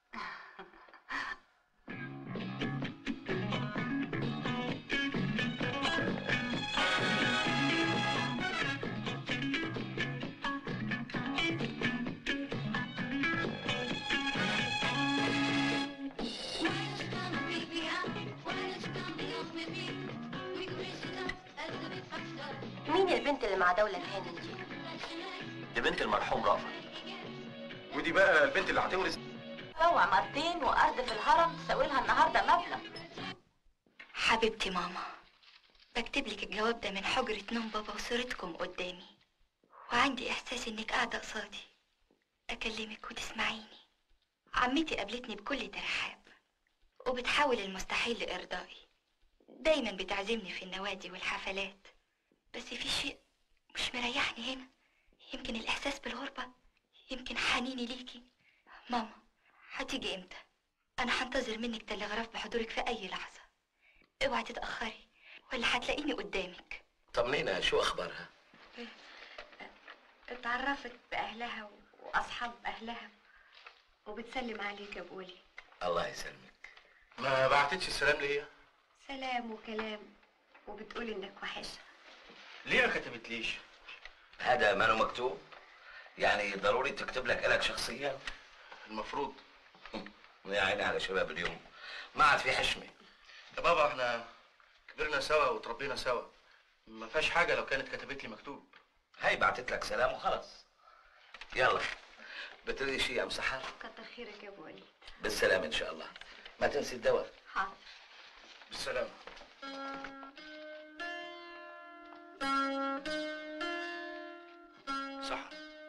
مين البنت اللي مع دولة هانم دي؟ دي بنت المرحوم رافع ودي بقى البنت اللي هتورث لو عمارتين وارض في الهرم تساوي لها النهارده مبلغ حبيبتي ماما بكتب لك الجواب ده من حجرة نوم بابا وصورتكم قدامي وعندي إحساس إنك قاعدة قصادي أكلمك وتسمعيني عمتي قابلتني بكل ترحاب وبتحاول المستحيل لإرضائي دايما بتعزمني في النوادي والحفلات بس في شيء مش مريحني هنا يمكن الإحساس بالغربة يمكن حنيني ليكي ماما هتيجي امتى أنا هنتظر منك تلغراف بحضورك في أي لحظة اوعي تتأخري ولا هتلاقيني قدامك طمنينا شو اخبارها اتعرفت بأهلها وأصحاب أهلها وبتسلم عليك يا بقولي الله يسلمك ما بعتتش السلام ليا سلام وكلام وبتقول إنك وحشها ليه ما كتبتليش هذا ما له مكتوب يعني ضروري تكتب لك إلك شخصيا المفروض يا عيني على شباب اليوم ما عاد في حشمه يا بابا احنا كبرنا سوا وتربينا سوا ما فيهاش حاجه لو كانت كتبت لي مكتوب هاي بعتت لك سلام وخلص يلا بتريدي شيء يا مسحر كتر خيرك يا أبو وليد بالسلامة إن شاء الله ما تنسي الدواء حاضر بالسلامه صح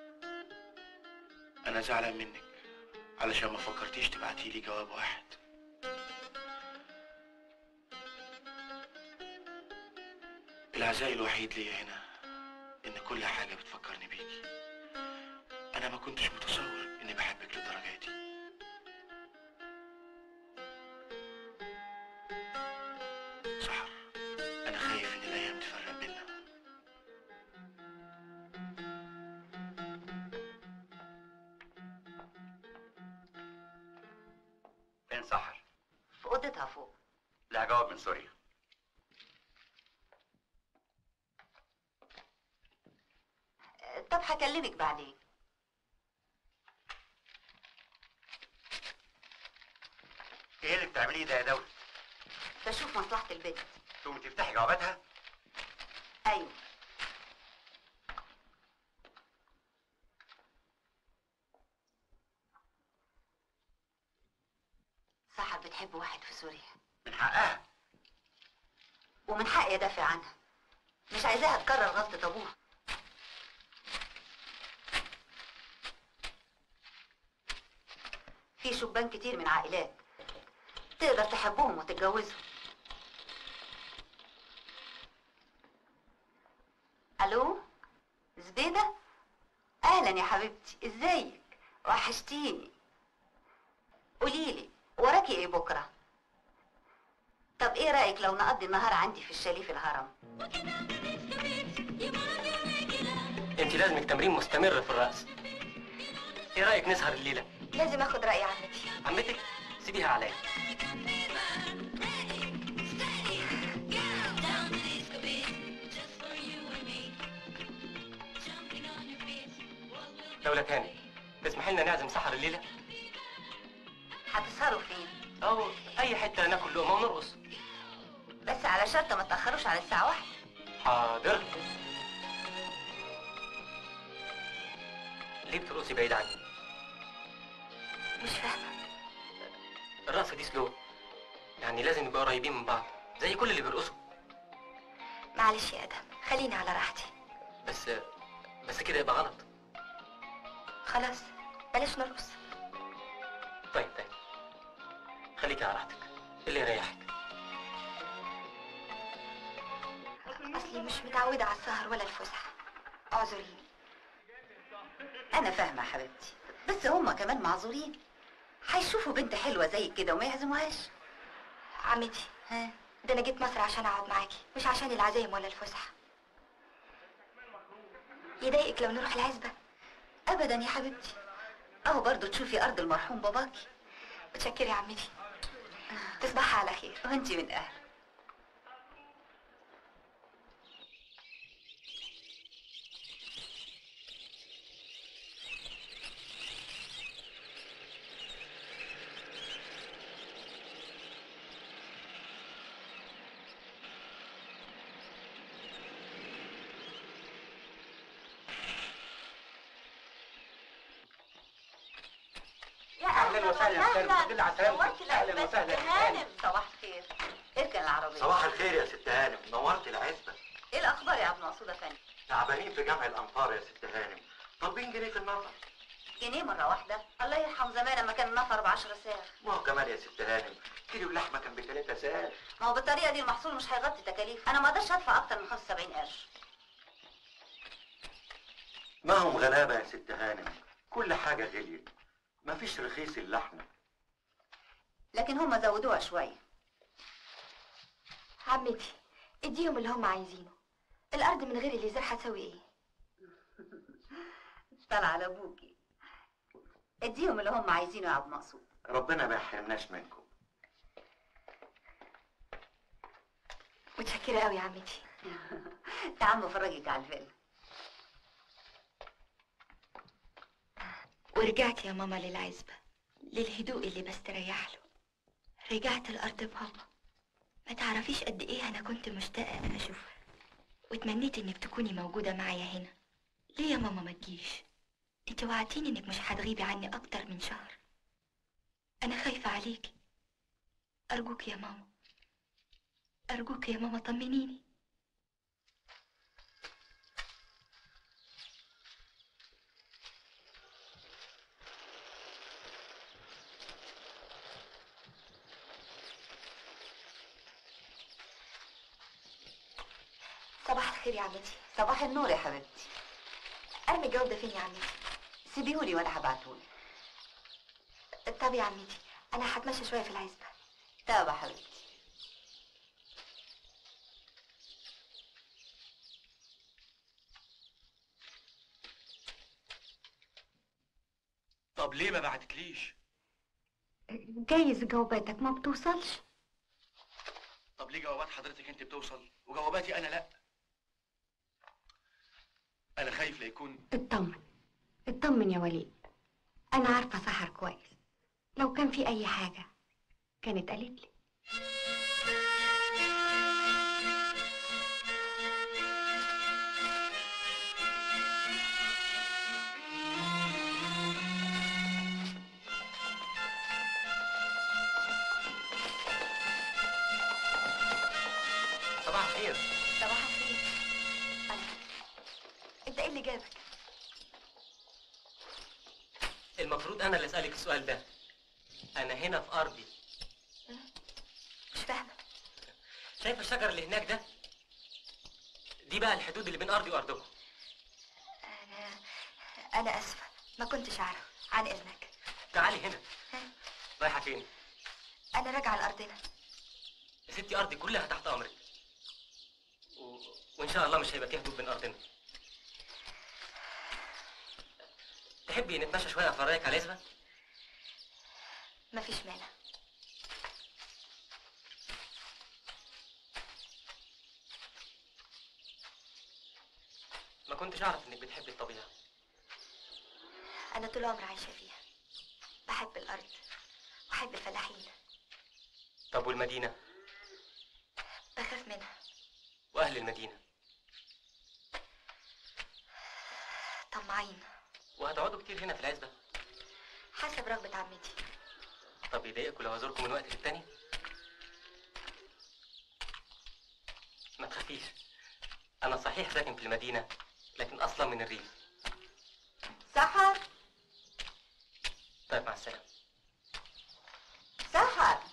انا زعلان منك علشان ما فكرتيش تبعتي لي جواب واحد العزاء الوحيد ليا هنا ان كل حاجه بتفكرني بيكي انا ما كنتش متصور اني بحبك للدرجه دي سحر انا خايف ان الايام تفرق بينا فين سحر؟ في اوضتها فوق لها جواب من سوريا طب هكلمك بعدين ايه اللي بتعمليه ده يا دولة؟ بشوف مصلحة البنت تقومي تفتحي جواباتها؟ ايوه سحر بتحب بتحب واحد في سوريا من حقها ومن حقي ادافع عنها مش عايزاها تكرر غلطة ابوها في شبان كتير من عائلات تقدر تحبهم وتتجوزهم الو زبيدة اهلا يا حبيبتي ازيك وحشتيني قوليلي وراكي ايه بكره طب ايه رايك لو نقضي النهار عندي في الشاليه في الهرم انت لازمك تمرين مستمر في الرقص ايه رايك نسهر الليله لازم اخد راي عمتي عمتك سيبيها عليا دولة تاني تسمح لنا نعزم سحر الليلة؟ هتسهروا فين أو أي حتة ناكل لقمة ونرقص بس على شرط ما تاخروش على الساعه واحدة حاضر ليه بترقصي بعيد عني؟ مش فاهمه الرقصة دي سلو يعني لازم نبقى قريبين من بعض زي كل اللي بيرقصوا معلش يا ادم خليني على راحتي بس بس كده يبقى غلط خلاص بلاش نرقص طيب طيب خليكي على راحتك اللي يريحك اصلي مش متعوده على السهر ولا الفسحه اعذريني انا فاهمه يا حبيبتي بس هما كمان معذورين هيشوفوا بنت حلوه زي كده وما يعزموهاش عمتي ها ده انا جيت مصر عشان اقعد معاكي مش عشان العزايم ولا الفسحه يضايقك لو نروح العزبه ابدا يا حبيبتي اهو برضو تشوفي ارض المرحوم باباكي متشكره يا عمتي تصبحي على خير وانتي من اهل اهلا وسهلا يا استاذ الحمد لله على سلامتك اهلا اهلا وسهلا هانم صباح الخير اركن العربيه صباح الخير يا ست هانم نورت العزبة ايه الاخبار يا عبد المقصود افندي تعبانين في جمع الأمطار يا ست هانم طالبين جنيه في النفر جنيه مره واحده الله يرحم زمان لما كان النفر ب 10 ساعه ما هو كمان يا ست هانم كيلو اللحمة كان بثلاثة ساعة ما هو بالطريقه دي المحصول مش هيغطي تكاليف انا ما اقدرش ادفع اكتر من 75 قرش ما هم غلابة يا ست هانم كل حاجة غليت مفيش رخيص اللحمة لكن هم زودوها شويه عمتي اديهم اللي هم عايزينه الارض من غير اللي زرع هتسوي ايه طلع على ابوكي اديهم اللي هم عايزينه يا عبد المقصود ربنا ما يحرمناش منكم متشكره قوي يا عمتي يا عم فرجك على الفيلا ورجعت يا ماما للعزبة للهدوء اللي بستريح له رجعت الأرض بابا ما تعرفيش قد إيه أنا كنت مشتاقة أشوفها وتمنيت إنك تكوني موجودة معايا هنا ليه يا ماما ما تجيش انت وعدتيني إنك مش هتغيبي عني أكتر من شهر أنا خايفة عليكي أرجوك يا ماما أرجوك يا ماما طمنيني صباح الخير يا عمتي صباح النور يا حبيبتي ارمي الجواب ده فين يا عمتي سيبيهولي وانا هبعتهولي طب يا عمتي انا هتمشى شويه في العزبه طب يا حبيبتي طب ليه ما بعتتليش جايز جواباتك ما بتوصلش طب ليه جوابات حضرتك انت بتوصل وجواباتي انا لا انا خايف لا يكون اطمن اطمن يا وليد انا عارفه سحر كويس لو كان في اي حاجه كانت قالت لي اللي جابك المفروض انا اللي اسالك السؤال ده انا هنا في ارضي مش فاهمه شايف الشجر اللي هناك ده دي بقى الحدود اللي بين ارضي وارضكم انا انا اسفه ما كنتش اعرف عن اذنك تعالي هنا رايحه فين انا راجعه لارضنا يا ستي ارضي كلها تحت امرك و... وان شاء الله مش هيبقى فيها حدود بين ارضنا تحبي نتمشى شويه افرجك على العزبه مفيش مانع ما كنتش اعرف انك بتحبي الطبيعه انا طول عمري عايشه فيها بحب الارض وبحب الفلاحين طب والمدينه بخاف منها واهل المدينه طماعين وهتقعدوا كتير هنا في العزبه حسب رغبه عمتي طب يضايقكم لو ازوركم من وقت للتاني ما تخافيش انا صحيح ساكن في المدينه لكن اصلا من الريف سحر طيب مع السلامه سحر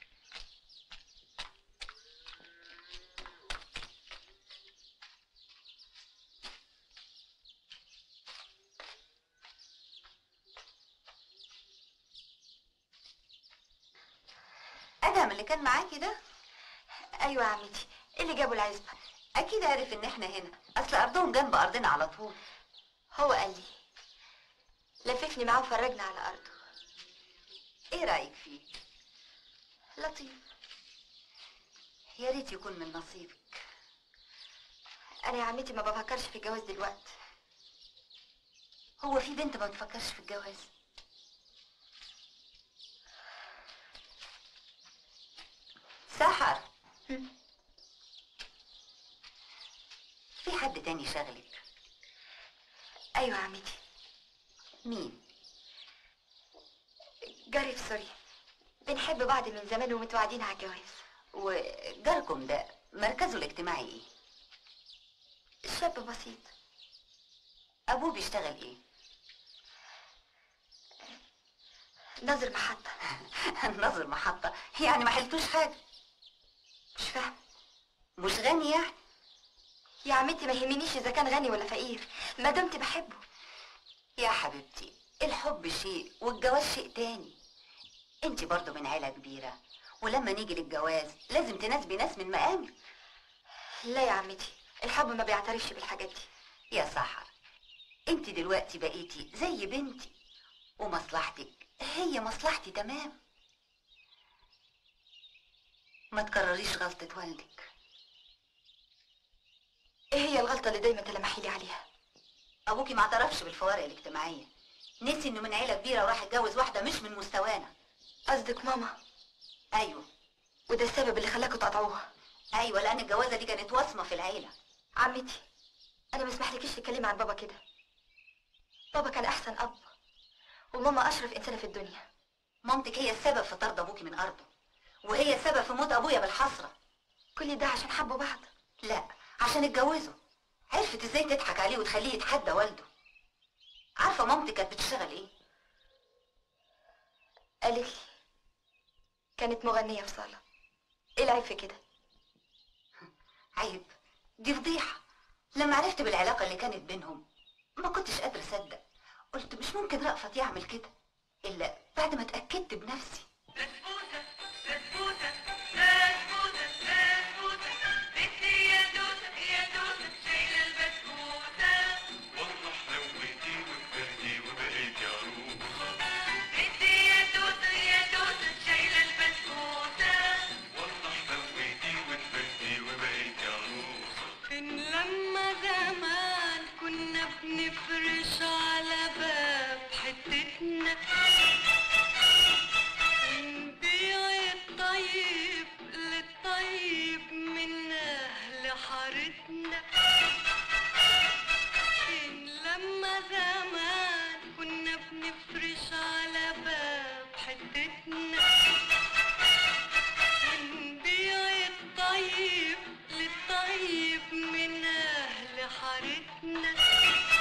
ادهم اللي كان معاكي ده ايوه يا عمتي ايه اللي جابه العزبه اكيد عارف ان احنا هنا اصل ارضهم جنب ارضنا على طول هو قال لي لففني معاه وفرجنا على ارضه ايه رايك فيه لطيف يا ريت يكون من نصيبك انا يا عمتي ما بفكرش في الجواز دلوقتي هو في بنت ما تفكرش في الجواز سحر في حد تاني شغلك ايوه يا عمتي مين جاري في سوريا بنحب بعض من زمان ومتوعدين على الجواز وجاركم ده مركزه الاجتماعي ايه شاب بسيط ابوه بيشتغل ايه ناظر محطة ناظر محطة يعني ما حلتوش حاجة مش فاهم مش غني يعني يا عمتي ما يهمنيش اذا كان غني ولا فقير ما دمت بحبه يا حبيبتي الحب شيء والجواز شيء تاني انت برضو من عيلة كبيرة ولما نيجي للجواز لازم تناسبي ناس من مقامك لا يا عمتي الحب ما بيعترفش بالحاجات دي يا سحر انت دلوقتي بقيتي زي بنتي ومصلحتك هي مصلحتي تمام ما تكرريش غلطة والدك ايه هي الغلطة اللي دايما تلمحي لي عليها ابوكي ما اعترفش بالفوارق الاجتماعية نسي انه من عيلة كبيرة وراح يتجوز واحدة مش من مستوانا قصدك ماما ايوه وده السبب اللي خلاكوا تقطعوها ايوه لان الجوازة دي كانت وصمة في العيلة عمتي انا ما اسمحلكيش تتكلمي عن بابا كده بابا كان احسن اب وماما اشرف انسانه في الدنيا مامتك هي السبب في طرد ابوكي من ارضه وهي السبب في موت ابويا بالحسرة كل ده عشان حبوا بعض لا عشان اتجوزوا عرفت ازاي تضحك عليه وتخليه يتحدى والده عارفة مامتك كانت بتشتغل ايه قالت لي كانت مغنية في صالة ايه العيب في كده عيب دي فضيحة لما عرفت بالعلاقة اللي كانت بينهم ما كنتش قادرة أصدق قلت مش ممكن رأفت يعمل كده إلا بعد ما اتأكدت بنفسي إن لما زمان كنا بنفرش على باب حتتنا ونبيع الطيب للطيب من أهل حارتنا إن لما زمان كنا بنفرش على باب حتتنا ونبيع الطيب للطيب من أهل حارتنا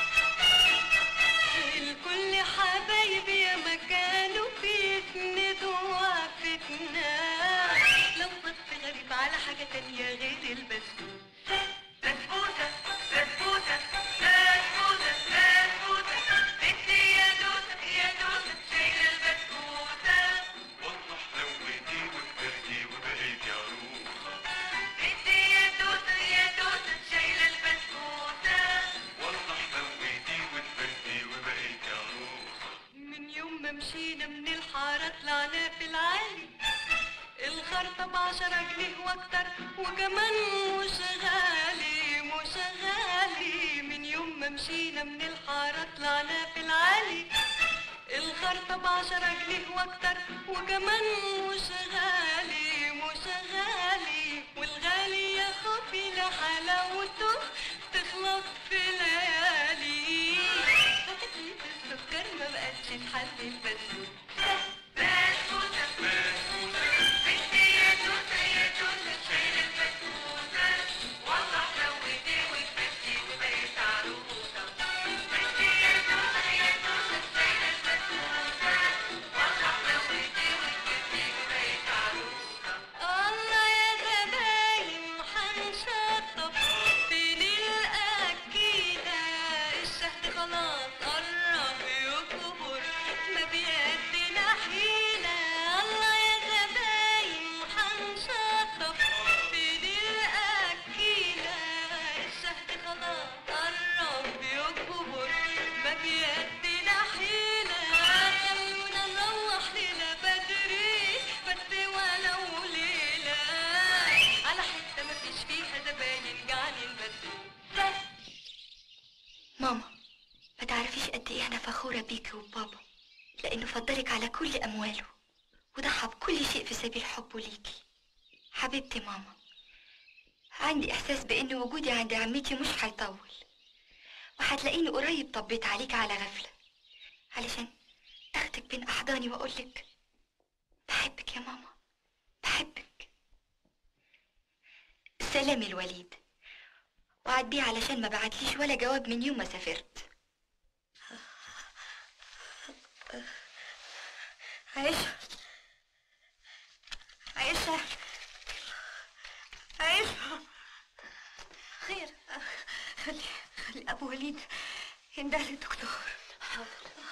بعشرة جنيه واكتر وكمان مش غالي مش غالي من يوم ما مشينا من الحارة طلعنا في العالي الخرطة بعشرة جنيه واكتر وكمان مش غالي مش غالي والغالي يا خوفي لحلاوته تخلص في ليالي فتكليف السكر ما بقتش تحل البسبوسة الله يا زباين حنشطب فين الأكيدة الشهد خلاص قرب يكبر ما بيدنا حيلة الله يا زباين حنشطب فين الأكيدة الشهد خلاص قرب يكبر ما بيدنا حيلة خلونا نروح ليلة بدري بس ولو ليلة على حتة مفيش فيها زباين جعانين بس ماما ما تعرفيش قد ايه انا فخورة بيكي وبابا لانه فضلك على كل امواله وضحى بكل شيء في سبيل حبه ليكي حبيبتي ماما عندي احساس بان وجودي عند عمتي مش هيطول وهتلاقيني قريب طبيت عليك على غفلة علشان اخدك بين احضاني واقولك بحبك يا ماما بحبك سلام الوليد وعد بيه علشان ما بعتليش ولا جواب من يوم ما سافرت عيشة عيشة عيشة خير خلي خلي أبو وليد ينده للدكتور حاضر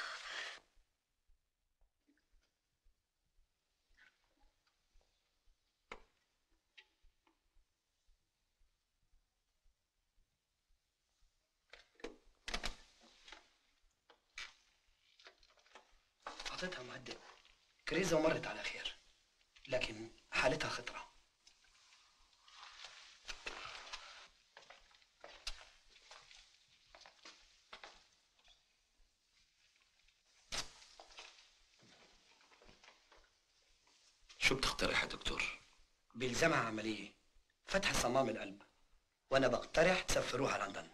أعطيتها مهدئ كريزة ومرت على خير لكن حالتها خطرة شو بتقترح يا دكتور؟ بيلزمها عملية فتح صمام القلب وأنا بقترح تسفروها لندن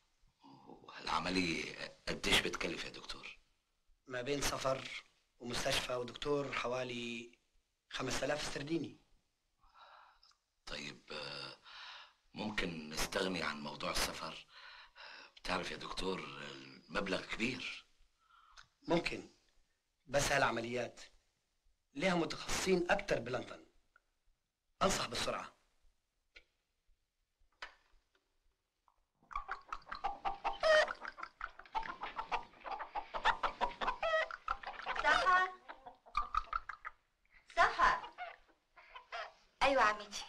العملية قديش بتكلف يا دكتور؟ ما بين سفر ومستشفى ودكتور حوالي 5000 استرديني طيب آه، ممكن نستغني عن موضوع السفر بتعرف يا دكتور المبلغ كبير ممكن بس هالعمليات ليها متخصصين أكتر بلندن أنصح بالسرعة سحر سحر ايوه يا عمتي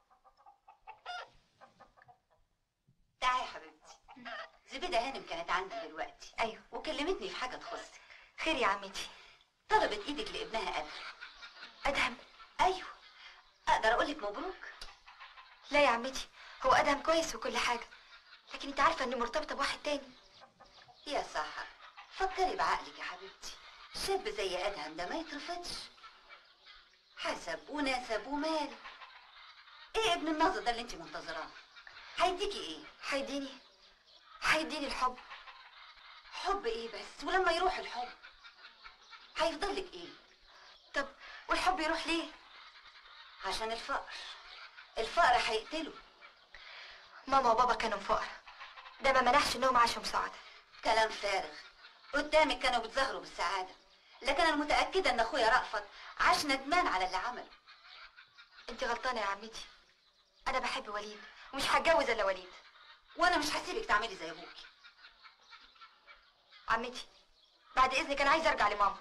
تعالي يا حبيبتي زبيدة هانم كانت عندي دلوقتي ايوه وكلمتني في حاجة تخصك خير يا عمتي طلبت ايدك لابنها ادهم ادهم ايوه اقدر اقولك مبروك لا يا عمتي هو ادهم كويس وكل حاجة لكن انت عارفة اني مرتبطة بواحد تاني يا سحر فكري بعقلك يا حبيبتي شاب زي ادهم ده ما يترفضش حسب ونسب ومال ايه ابن النظر ده اللي انت منتظراه هيديكي ايه هيديني هيديني الحب حب ايه بس ولما يروح الحب هيفضل لك ايه طب والحب يروح ليه عشان الفقر الفقر هيقتله ماما وبابا كانوا فقراء ده ما منحش انهم عاشوا سعادة كلام فارغ قدامك كانوا بيتظاهروا بالسعادة لكن انا متأكدة ان اخويا رأفت عاش ندمان على اللي عمله انت غلطانة يا عمتي انا بحب وليد ومش هتجوز الا وليد وانا مش هسيبك تعملي زي ابوكي عمتي بعد اذنك انا عايزه ارجع لماما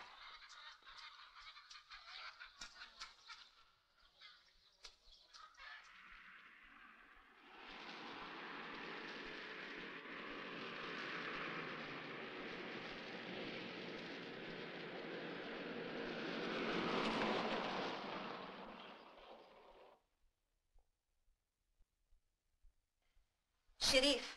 شريف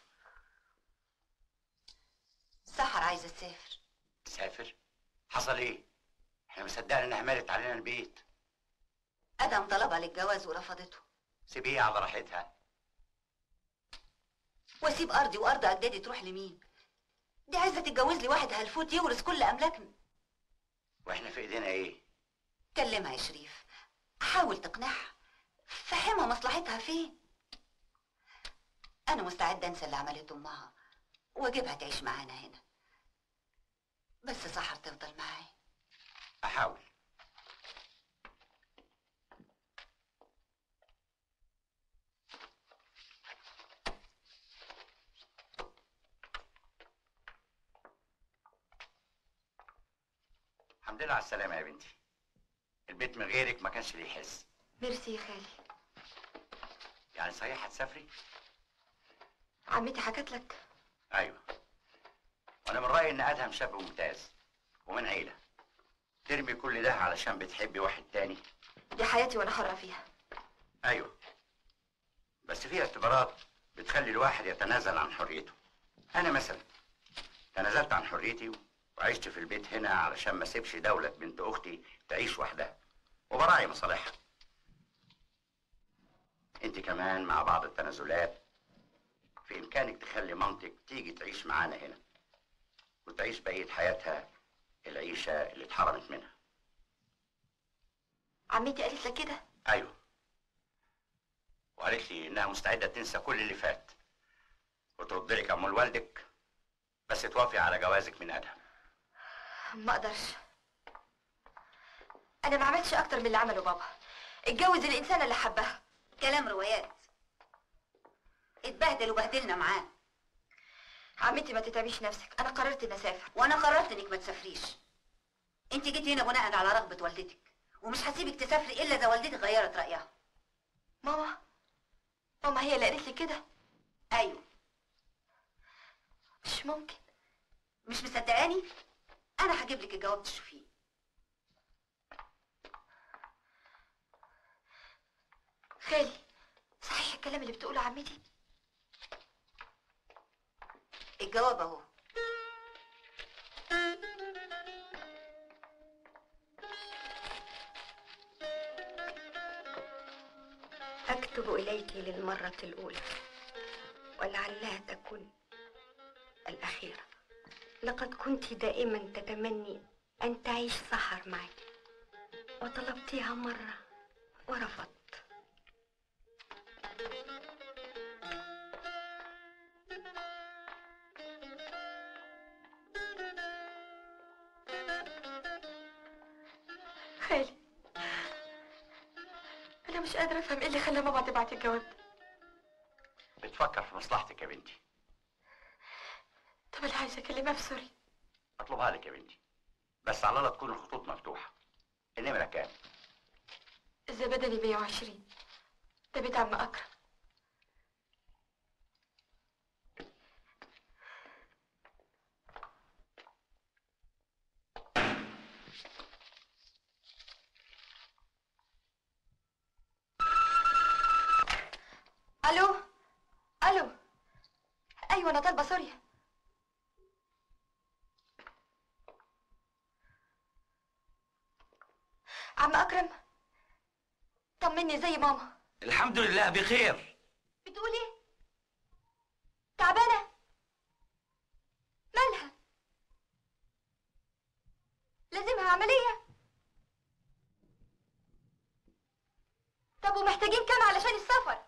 سحر عايزة تسافر تسافر حصل ايه احنا مصدقنا انها مالت علينا البيت أدم طلبها للجواز ورفضته سيبيها على راحتها واسيب أرضي وأرض أجدادي تروح لمين دي عايزة تتجوز لي واحد هلفوت يورث كل أملاكنا واحنا في ايدينا ايه كلمها يا شريف حاول تقنعها فهمها مصلحتها فين أنا مستعدة أنسى اللي عملته أمها وأجيبها تعيش معانا هنا بس سحر تفضل معايا احاول الحمد لله على السلامة يا بنتي البيت من غيرك ما كانش ليه حس ميرسي يا خالي يعني صحيح هتسافري؟ عمتي حكت لك ايوه وانا من رايي ان ادهم شاب ممتاز ومن عيله ترمي كل ده علشان بتحبي واحد تاني دي حياتي وانا حرة فيها ايوه بس في اعتبارات بتخلي الواحد يتنازل عن حريته انا مثلا تنازلت عن حريتي وعشت في البيت هنا علشان ما اسيبش دولة بنت اختي تعيش وحدها وبراعي مصالحها انت كمان مع بعض التنازلات في امكانك تخلي مامتك تيجي تعيش معانا هنا وتعيش بقية حياتها العيشة اللي اتحرمت منها عمتي قالت لك كده ايوه وقالت لي انها مستعده تنسى كل اللي فات وترد لك اموال والدك بس توافقي على جوازك من ادهم ما اقدرش انا ما عملتش اكتر من اللي عمله بابا اتجوز الانسانه اللي حبها كلام روايات اتبهدل وبهدلنا معاه عمتي ما تتعبيش نفسك انا قررت اني اسافر وانا قررت انك ما تسافريش انت جيتي هنا بناء على رغبه والدتك ومش هسيبك تسافري الا اذا والدتك غيرت رايها ماما ماما هي اللي قالت لي كده ايوه مش ممكن مش مصدقاني انا هجيب لك الجواب تشوفيه خالي صحيح الكلام اللي بتقوله عمتي الجواب اهو أكتب إليك للمرة الأولى ولعلها تكون الأخيرة لقد كنت دائما تتمني أن تعيش سحر معي وطلبتها مرة ورفضت خالي أنا مش قادرة أفهم إيه اللي خلى ماما تبعت الجواب ده بتفكر في مصلحتك يا بنتي طب أنا عايزة أكلمها في سوري اطلبها لك يا بنتي بس على الله تكون الخطوط مفتوحه النمره كام الزبادي 120 ده بيت عم أكرم ألو ألو أيوة أنا طالبة سوريا عم أكرم طمني زي ماما الحمد لله بخير بتقول ايه؟ تعبانة؟ مالها؟ لازمها عملية؟ طب ومحتاجين كام علشان السفر؟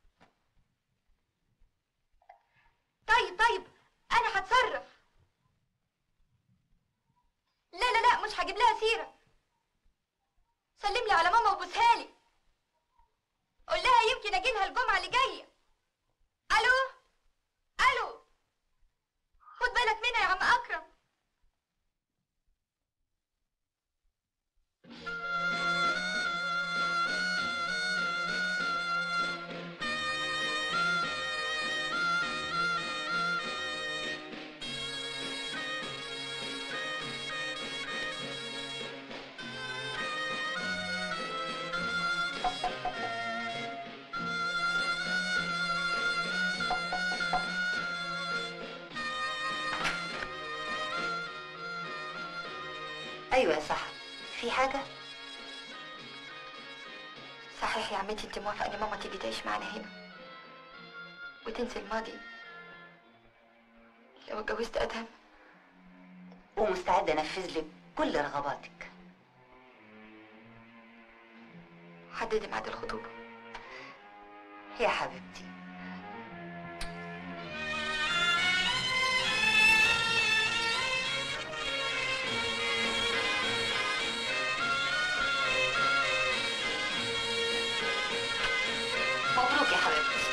طيب طيب أنا هتصرف لا لا لا مش هجيب لها سيرة سلم لي على ماما وبوسها لي قول لها يمكن اجي لها الجمعه اللي جايه الو الو خد بالك منها يا عم اكرم ايوه يا سحر في حاجه صحيح يا عمتي انت موافقه ان ماما تيجي تعيش معانا هنا وتنسي الماضي لو اتجوزت ادهم ومستعده انفذ لك كل رغباتك حددي ميعاد الخطوبه يا حبيبتي مبروك يا حبيبتي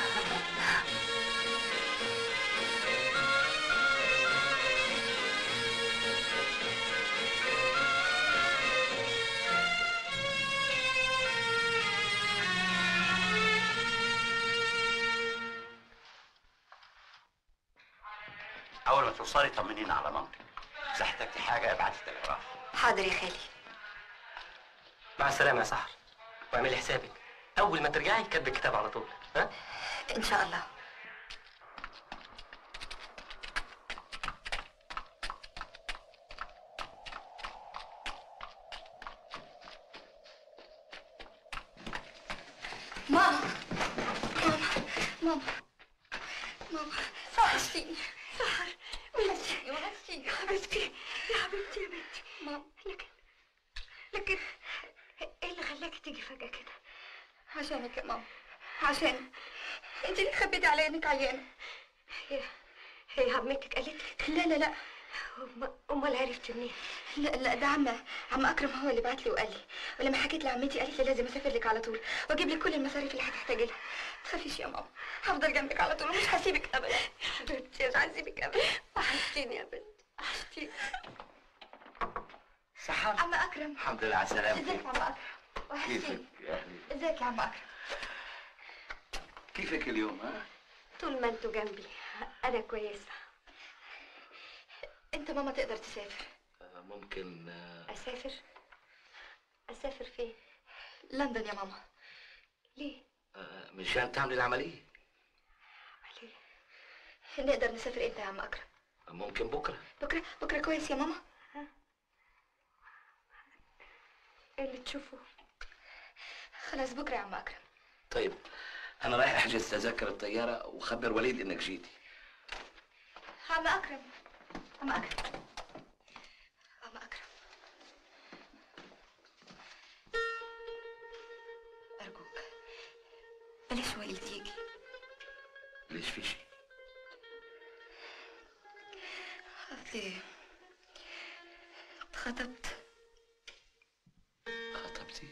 اول ما توصلي طمنينا على مامتك اذا احتجتي حاجه ابعتي تلغراف حاضر يا خالي مع السلامه يا سحر واعملي حسابك اول ما ترجعي كاتب الكتاب على طول ها ان شاء الله ماما ماما ماما ماما وحشتيني سحر وحشتيني وحشتيني يا حبيبتي يا حبيبتي يا بنتي ماما لكن لكن ايه اللي خلاكي تيجي فجأة كده؟ عشانك يا ماما عشان انت اللي خبيتي عليا انك عيانة هي هي عمتك قالت لك؟ لا لا لا امال عرفت منين؟ لا لا ده عم عم اكرم هو اللي بعت لي وقال لي ولما حكيت لعمتي قالت لي لازم اسافر لك على طول واجيب لك كل المصاريف اللي هتحتاجي لها ما تخافيش يا ماما هفضل جنبك على طول ومش هسيبك ابدا يا حبيبتي مش هسيبك ابدا وحشتيني يا بنت وحشتيني سحر عم اكرم الحمد لله على ازيك سلامتك يا عم اكرم وحشتيني كيفك يا اهلي ازيك يا عم اكرم كيفك اليوم ها طول ما انتوا جنبي انا كويسه انت ماما تقدر تسافر ممكن آه، اسافر اسافر فين لندن يا ماما ليه آه، مشان تعملي العملية نقدر نسافر امتى يا عم اكرم ممكن بكرة بكره بكره كويس يا ماما اللي تشوفه خلاص بكره يا عم اكرم طيب أنا رايح أحجز تذاكر الطيارة وخبر وليد إنك جيتي عم اكرم عم اكرم عم اكرم ارجوك بلاش وليد يجي ليش في شيء اصلي اتخطبت خطبتي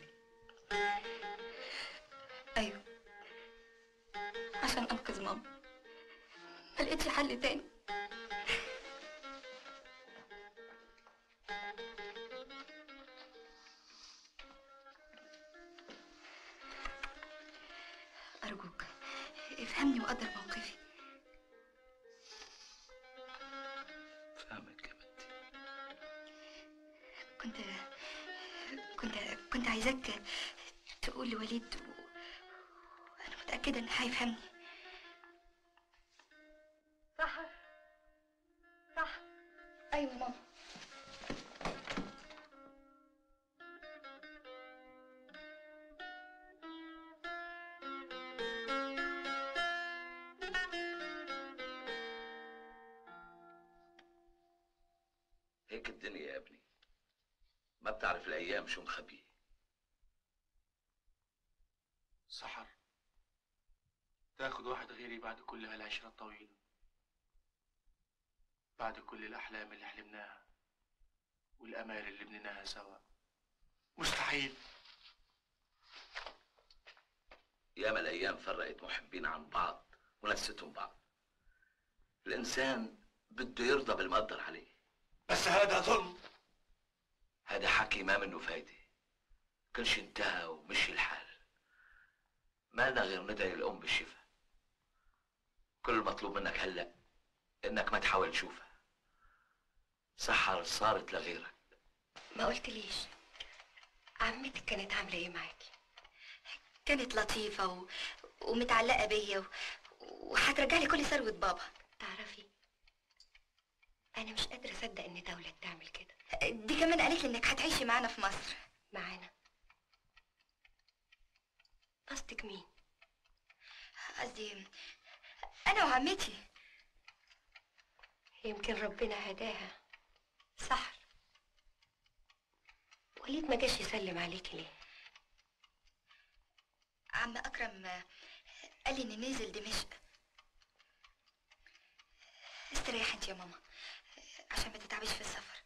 ايوه عشان انقذ ماما ما لقيتش حل تاني ارجوك افهمني وقدر موقفي فاهمك يا بنتي كنت كنت كنت عايزاك تقول لوليد و... وانا متاكده ان هيفهمني سحر سحر ايوه ماما هيك الدنيا يا ابني ما بتعرف الأيام شو مخبيه سحر تاخد واحد غيري بعد كل هالعشرة الطويلة بعد كل الأحلام اللي حلمناها والأمال اللي بنيناها سوا مستحيل ياما الأيام فرقت محبين عن بعض ونستهم بعض الإنسان بده يرضى بالمقدر عليه بس هذا ظلم هذا حكي ما منه فايدة كل شي انتهى ومشي الحال ما لنا غير ندعي الأم بالشفاء كل المطلوب منك هلأ إنك ما تحاول تشوفها سحر صارت لغيرك ما قلتليش عمتك كانت عامله ايه معاكي كانت لطيفه و... ومتعلقه بيا و... وهترجع لي كل ثروه بابا تعرفي انا مش قادره اصدق ان دولة تعمل كده دي كمان قالت لي انك هتعيشي معانا في مصر معانا قصدك مين قصدي انا وعمتي يمكن ربنا هداها سحر وليد ما جاش يسلم عليكي ليه عم اكرم قال لي ان نزل دمشق استريح انت يا ماما عشان ما تتعبيش في السفر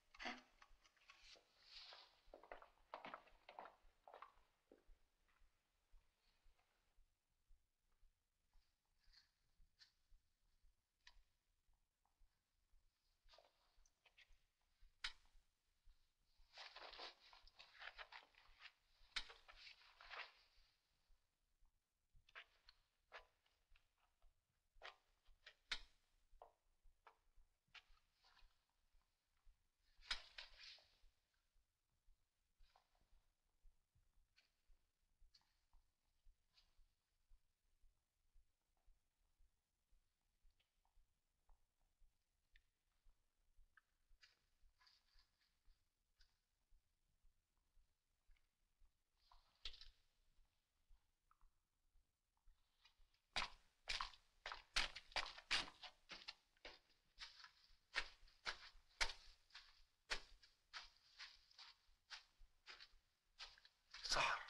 سحر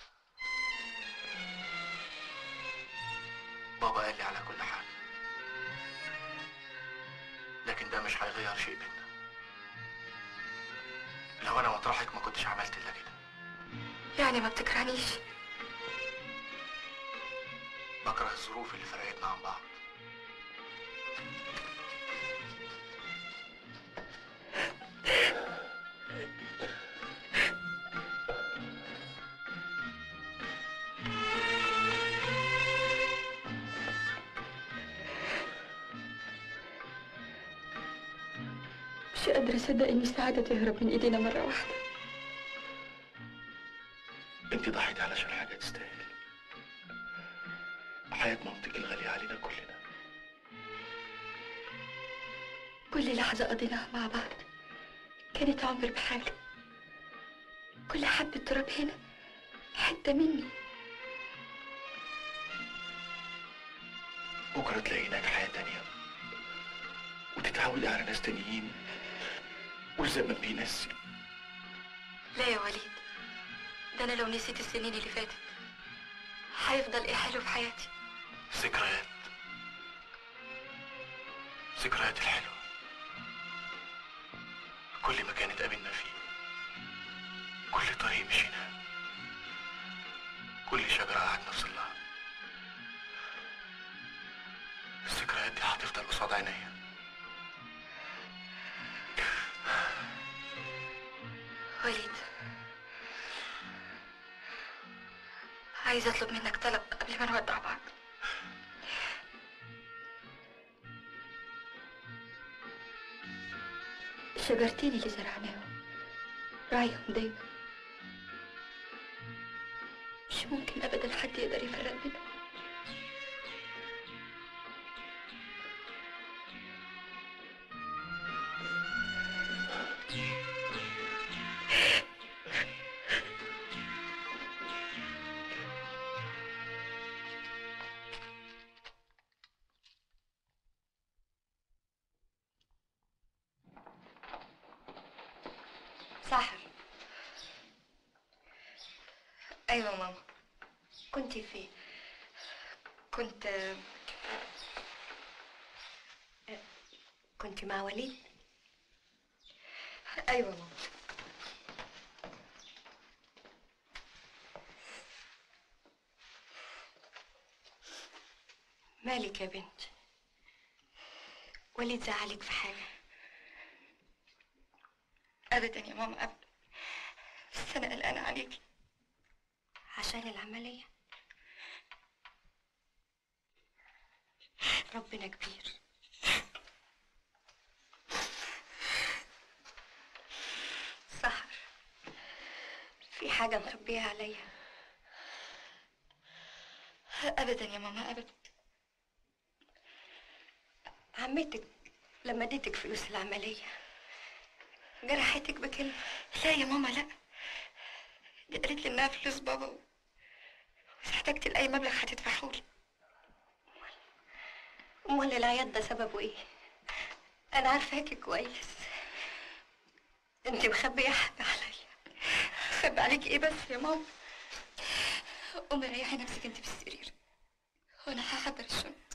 بابا قال لي على كل حاجة لكن ده مش هيغير شيء بينا لو انا مطرحك ما كنتش عملت الا كده يعني ما بتكرهنيش بكره الظروف اللي فرقتنا عن بعض مش قادرة أصدق إن السعادة تهرب من إيدينا مرة واحدة انت ضحيتي علشان حاجة تستاهل حياة مامتك الغالية علينا كلنا كل لحظة قضيناها مع بعض كانت عمر بحاجة كل حبة تراب هنا حتة مني بكرة تلاقي هناك حياة تانية وتتعودي على ناس تانيين والزمن بينسي لا يا وليد ده أنا لو نسيت السنين اللي فاتت هيفضل إيه حلو في حياتي ذكريات ذكريات الحلوة كل مكان اتقابلنا فيه كل طريق مشيناه كل شجرة قعدنا في ظلها الذكريات دي هتفضل قصاد عينيا وليد عايزة أطلب منك طلب قبل ما نودع بعض شجرتين اللي زرعناهم راعيهم دايما مش ممكن أبدا حد يقدر يفرق بينهم سحر أيوة ماما كنت فين كنت كنت مع وليد أيوة ماما مالك يا بنت وليد زعلك في حاجة أبدا يا ماما أبدا بس أنا قلقانة عليكي عشان العملية ربنا كبير سحر في حاجة مخبيها عليا أبدا يا ماما أبدا عمتك لما اديتك فلوس العملية جرحتك بكلمة لا يا ماما لا دي قالت لي انها فلوس بابا و- واذا احتجت لاي مبلغ هتدفعهولي امال العياط ده سببه ايه انا عارفاكي كويس انت مخبيه حاجه عليا خبي عليك ايه بس يا ماما قومي ريحي نفسك انت في السرير وانا هحضر الشنط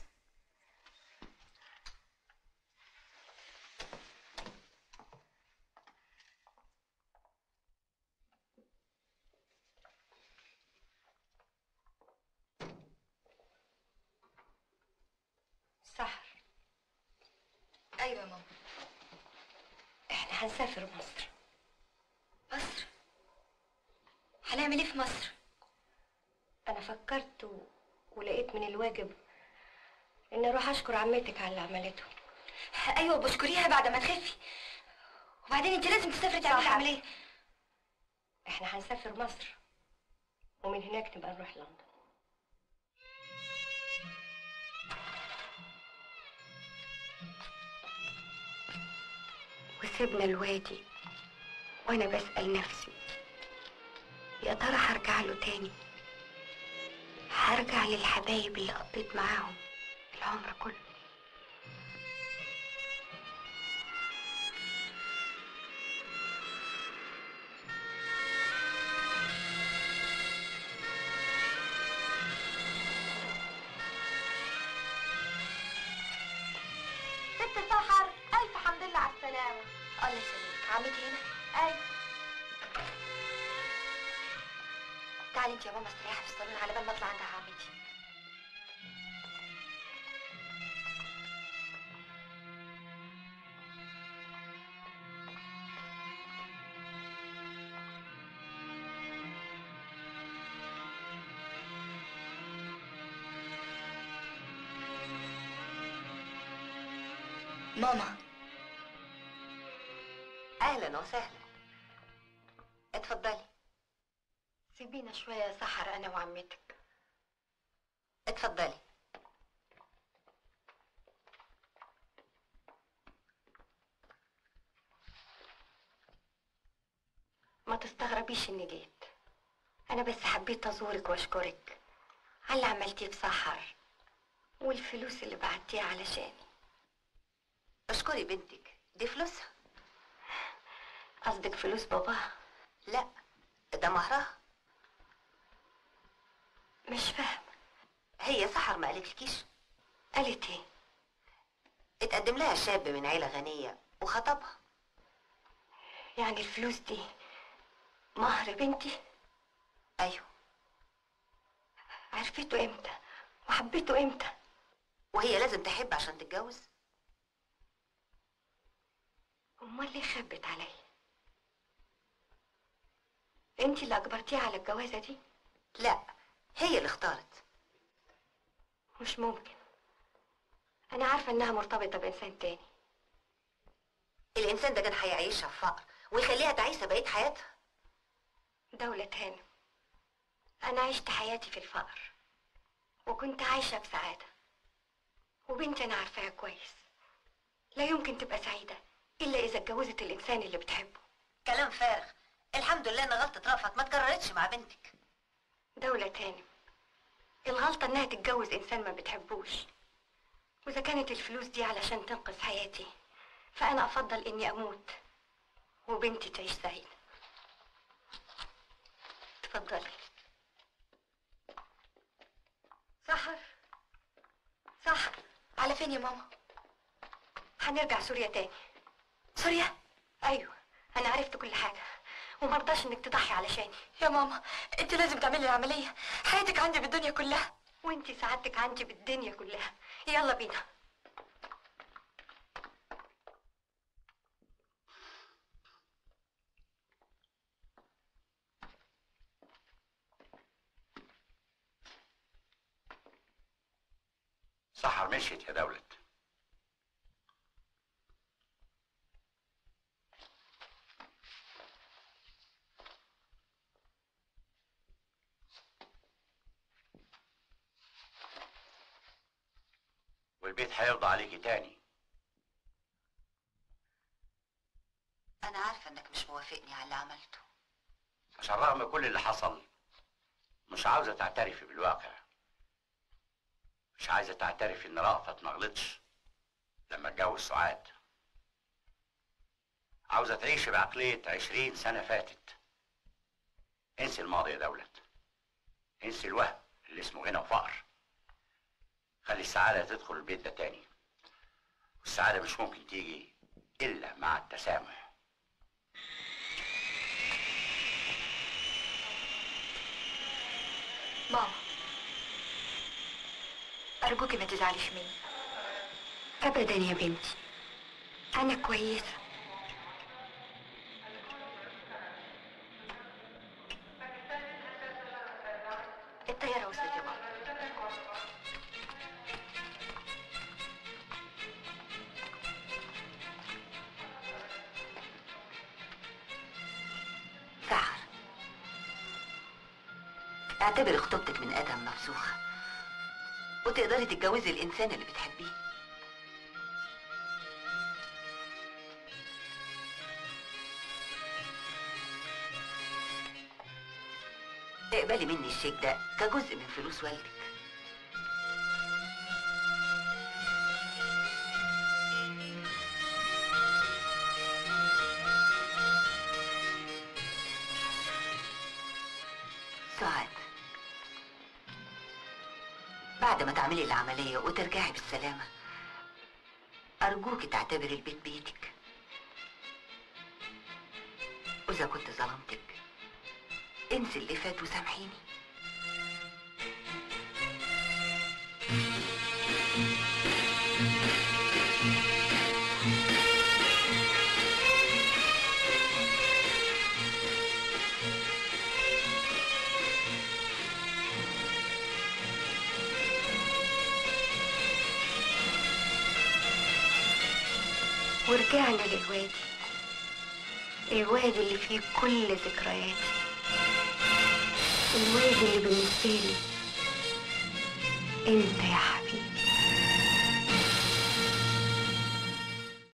سحر ايوه يا ماما احنا هنسافر مصر مصر هنعمل ايه في مصر انا فكرت و... ولقيت من الواجب ان اروح اشكر عمتك على اللي عملته ايوه بشكريها بعد ما تخفي وبعدين انت لازم تسافري تعملي صح. عمليه احنا هنسافر مصر ومن هناك نبقى نروح لندن وسيبنا الوادي وانا بسأل نفسي يا ترى هرجع له تاني هرجع للحبايب اللي قضيت معاهم العمر كله ست سحر الف حمد لله على السلامه الله يسلمك عمتي هنا ايوه تعالي انت يا ماما استريحي في الصالون على بال ما اطلع عند عمتي ماما اهلا وسهلا اتفضلي سيبينا شويه يا سحر انا وعمتك اتفضلي ما تستغربيش اني جيت انا بس حبيت ازورك واشكرك على اللي عملتيه في سحر والفلوس اللي بعتيها علشاني اشكري بنتك دي فلوسها قصدك فلوس باباها لا ده مهرها مش فاهمة هي سحر ما قالتلكيش قالت ايه اتقدم لها شاب من عيلة غنية وخطبها يعني الفلوس دي مهر بنتي ايوه عرفته امتى وحبيته امتى وهي لازم تحب عشان تتجوز امال ليه خبت عليا انت اللي اجبرتيها على الجوازه دي لا هي اللي اختارت مش ممكن انا عارفه انها مرتبطه بانسان تاني الانسان ده كان هيعيشها في فقر ويخليها تعيسه بقيه حياتها دولة هانم أنا عشت حياتي في الفقر وكنت عايشة بسعادة وبنتي أنا عارفاها كويس لا يمكن تبقى سعيدة إلا إذا اتجوزت الإنسان اللي بتحبه كلام فارغ الحمد لله ان غلطه رفعت ما اتكررتش مع بنتك دولة هانم الغلطة إنها تتجوز إنسان ما بتحبوش وإذا كانت الفلوس دي علشان تنقذ حياتي فأنا أفضل إني أموت وبنتي تعيش سعيدة اتفضلي سحر سحر على فين يا ماما هنرجع سوريا تاني سوريا ايوه انا عرفت كل حاجه ومرضاش انك تضحي علشاني يا ماما انت لازم تعملي العمليه حياتك عندي بالدنيا كلها وانتي سعادتك عندي بالدنيا كلها يلا بينا سحر مشيت يا دولت والبيت هيرضى عليكي تاني انا عارفه انك مش موافقني على اللي عملته عشان رغم كل اللي حصل مش عاوزة تعترفي بالواقع مش عايزة تعترفي إن رأفت ما غلطش لما اتجوز سعاد عاوزة تعيشي بعقلية عشرين سنة فاتت انسي الماضي يا دولت انسي الوهم اللي اسمه غنى وفقر خلي السعادة تدخل البيت ده تاني والسعادة مش ممكن تيجي إلا مع التسامح ماما أرجوكي ما تزعليش مني أبدا يا بنتي أنا كويسة الطيارة وصلت يا ماما سحر اعتبر خطوبتك من ادم مفسوخه وتقدري تتجوزي الانسان اللي بتحبيه اقبلي مني الشيك ده كجزء من فلوس والدك سعاد بعد ما تعملي العملية وترجعي بالسلامة أرجوك تعتبري البيت بيتك وإذا كنت ظلمتك انسي اللي فات وسامحيني ورجعنا للوادي الوادي اللي فيه كل ذكرياتي الوادي اللي بالنسبة لي انت يا حبيبي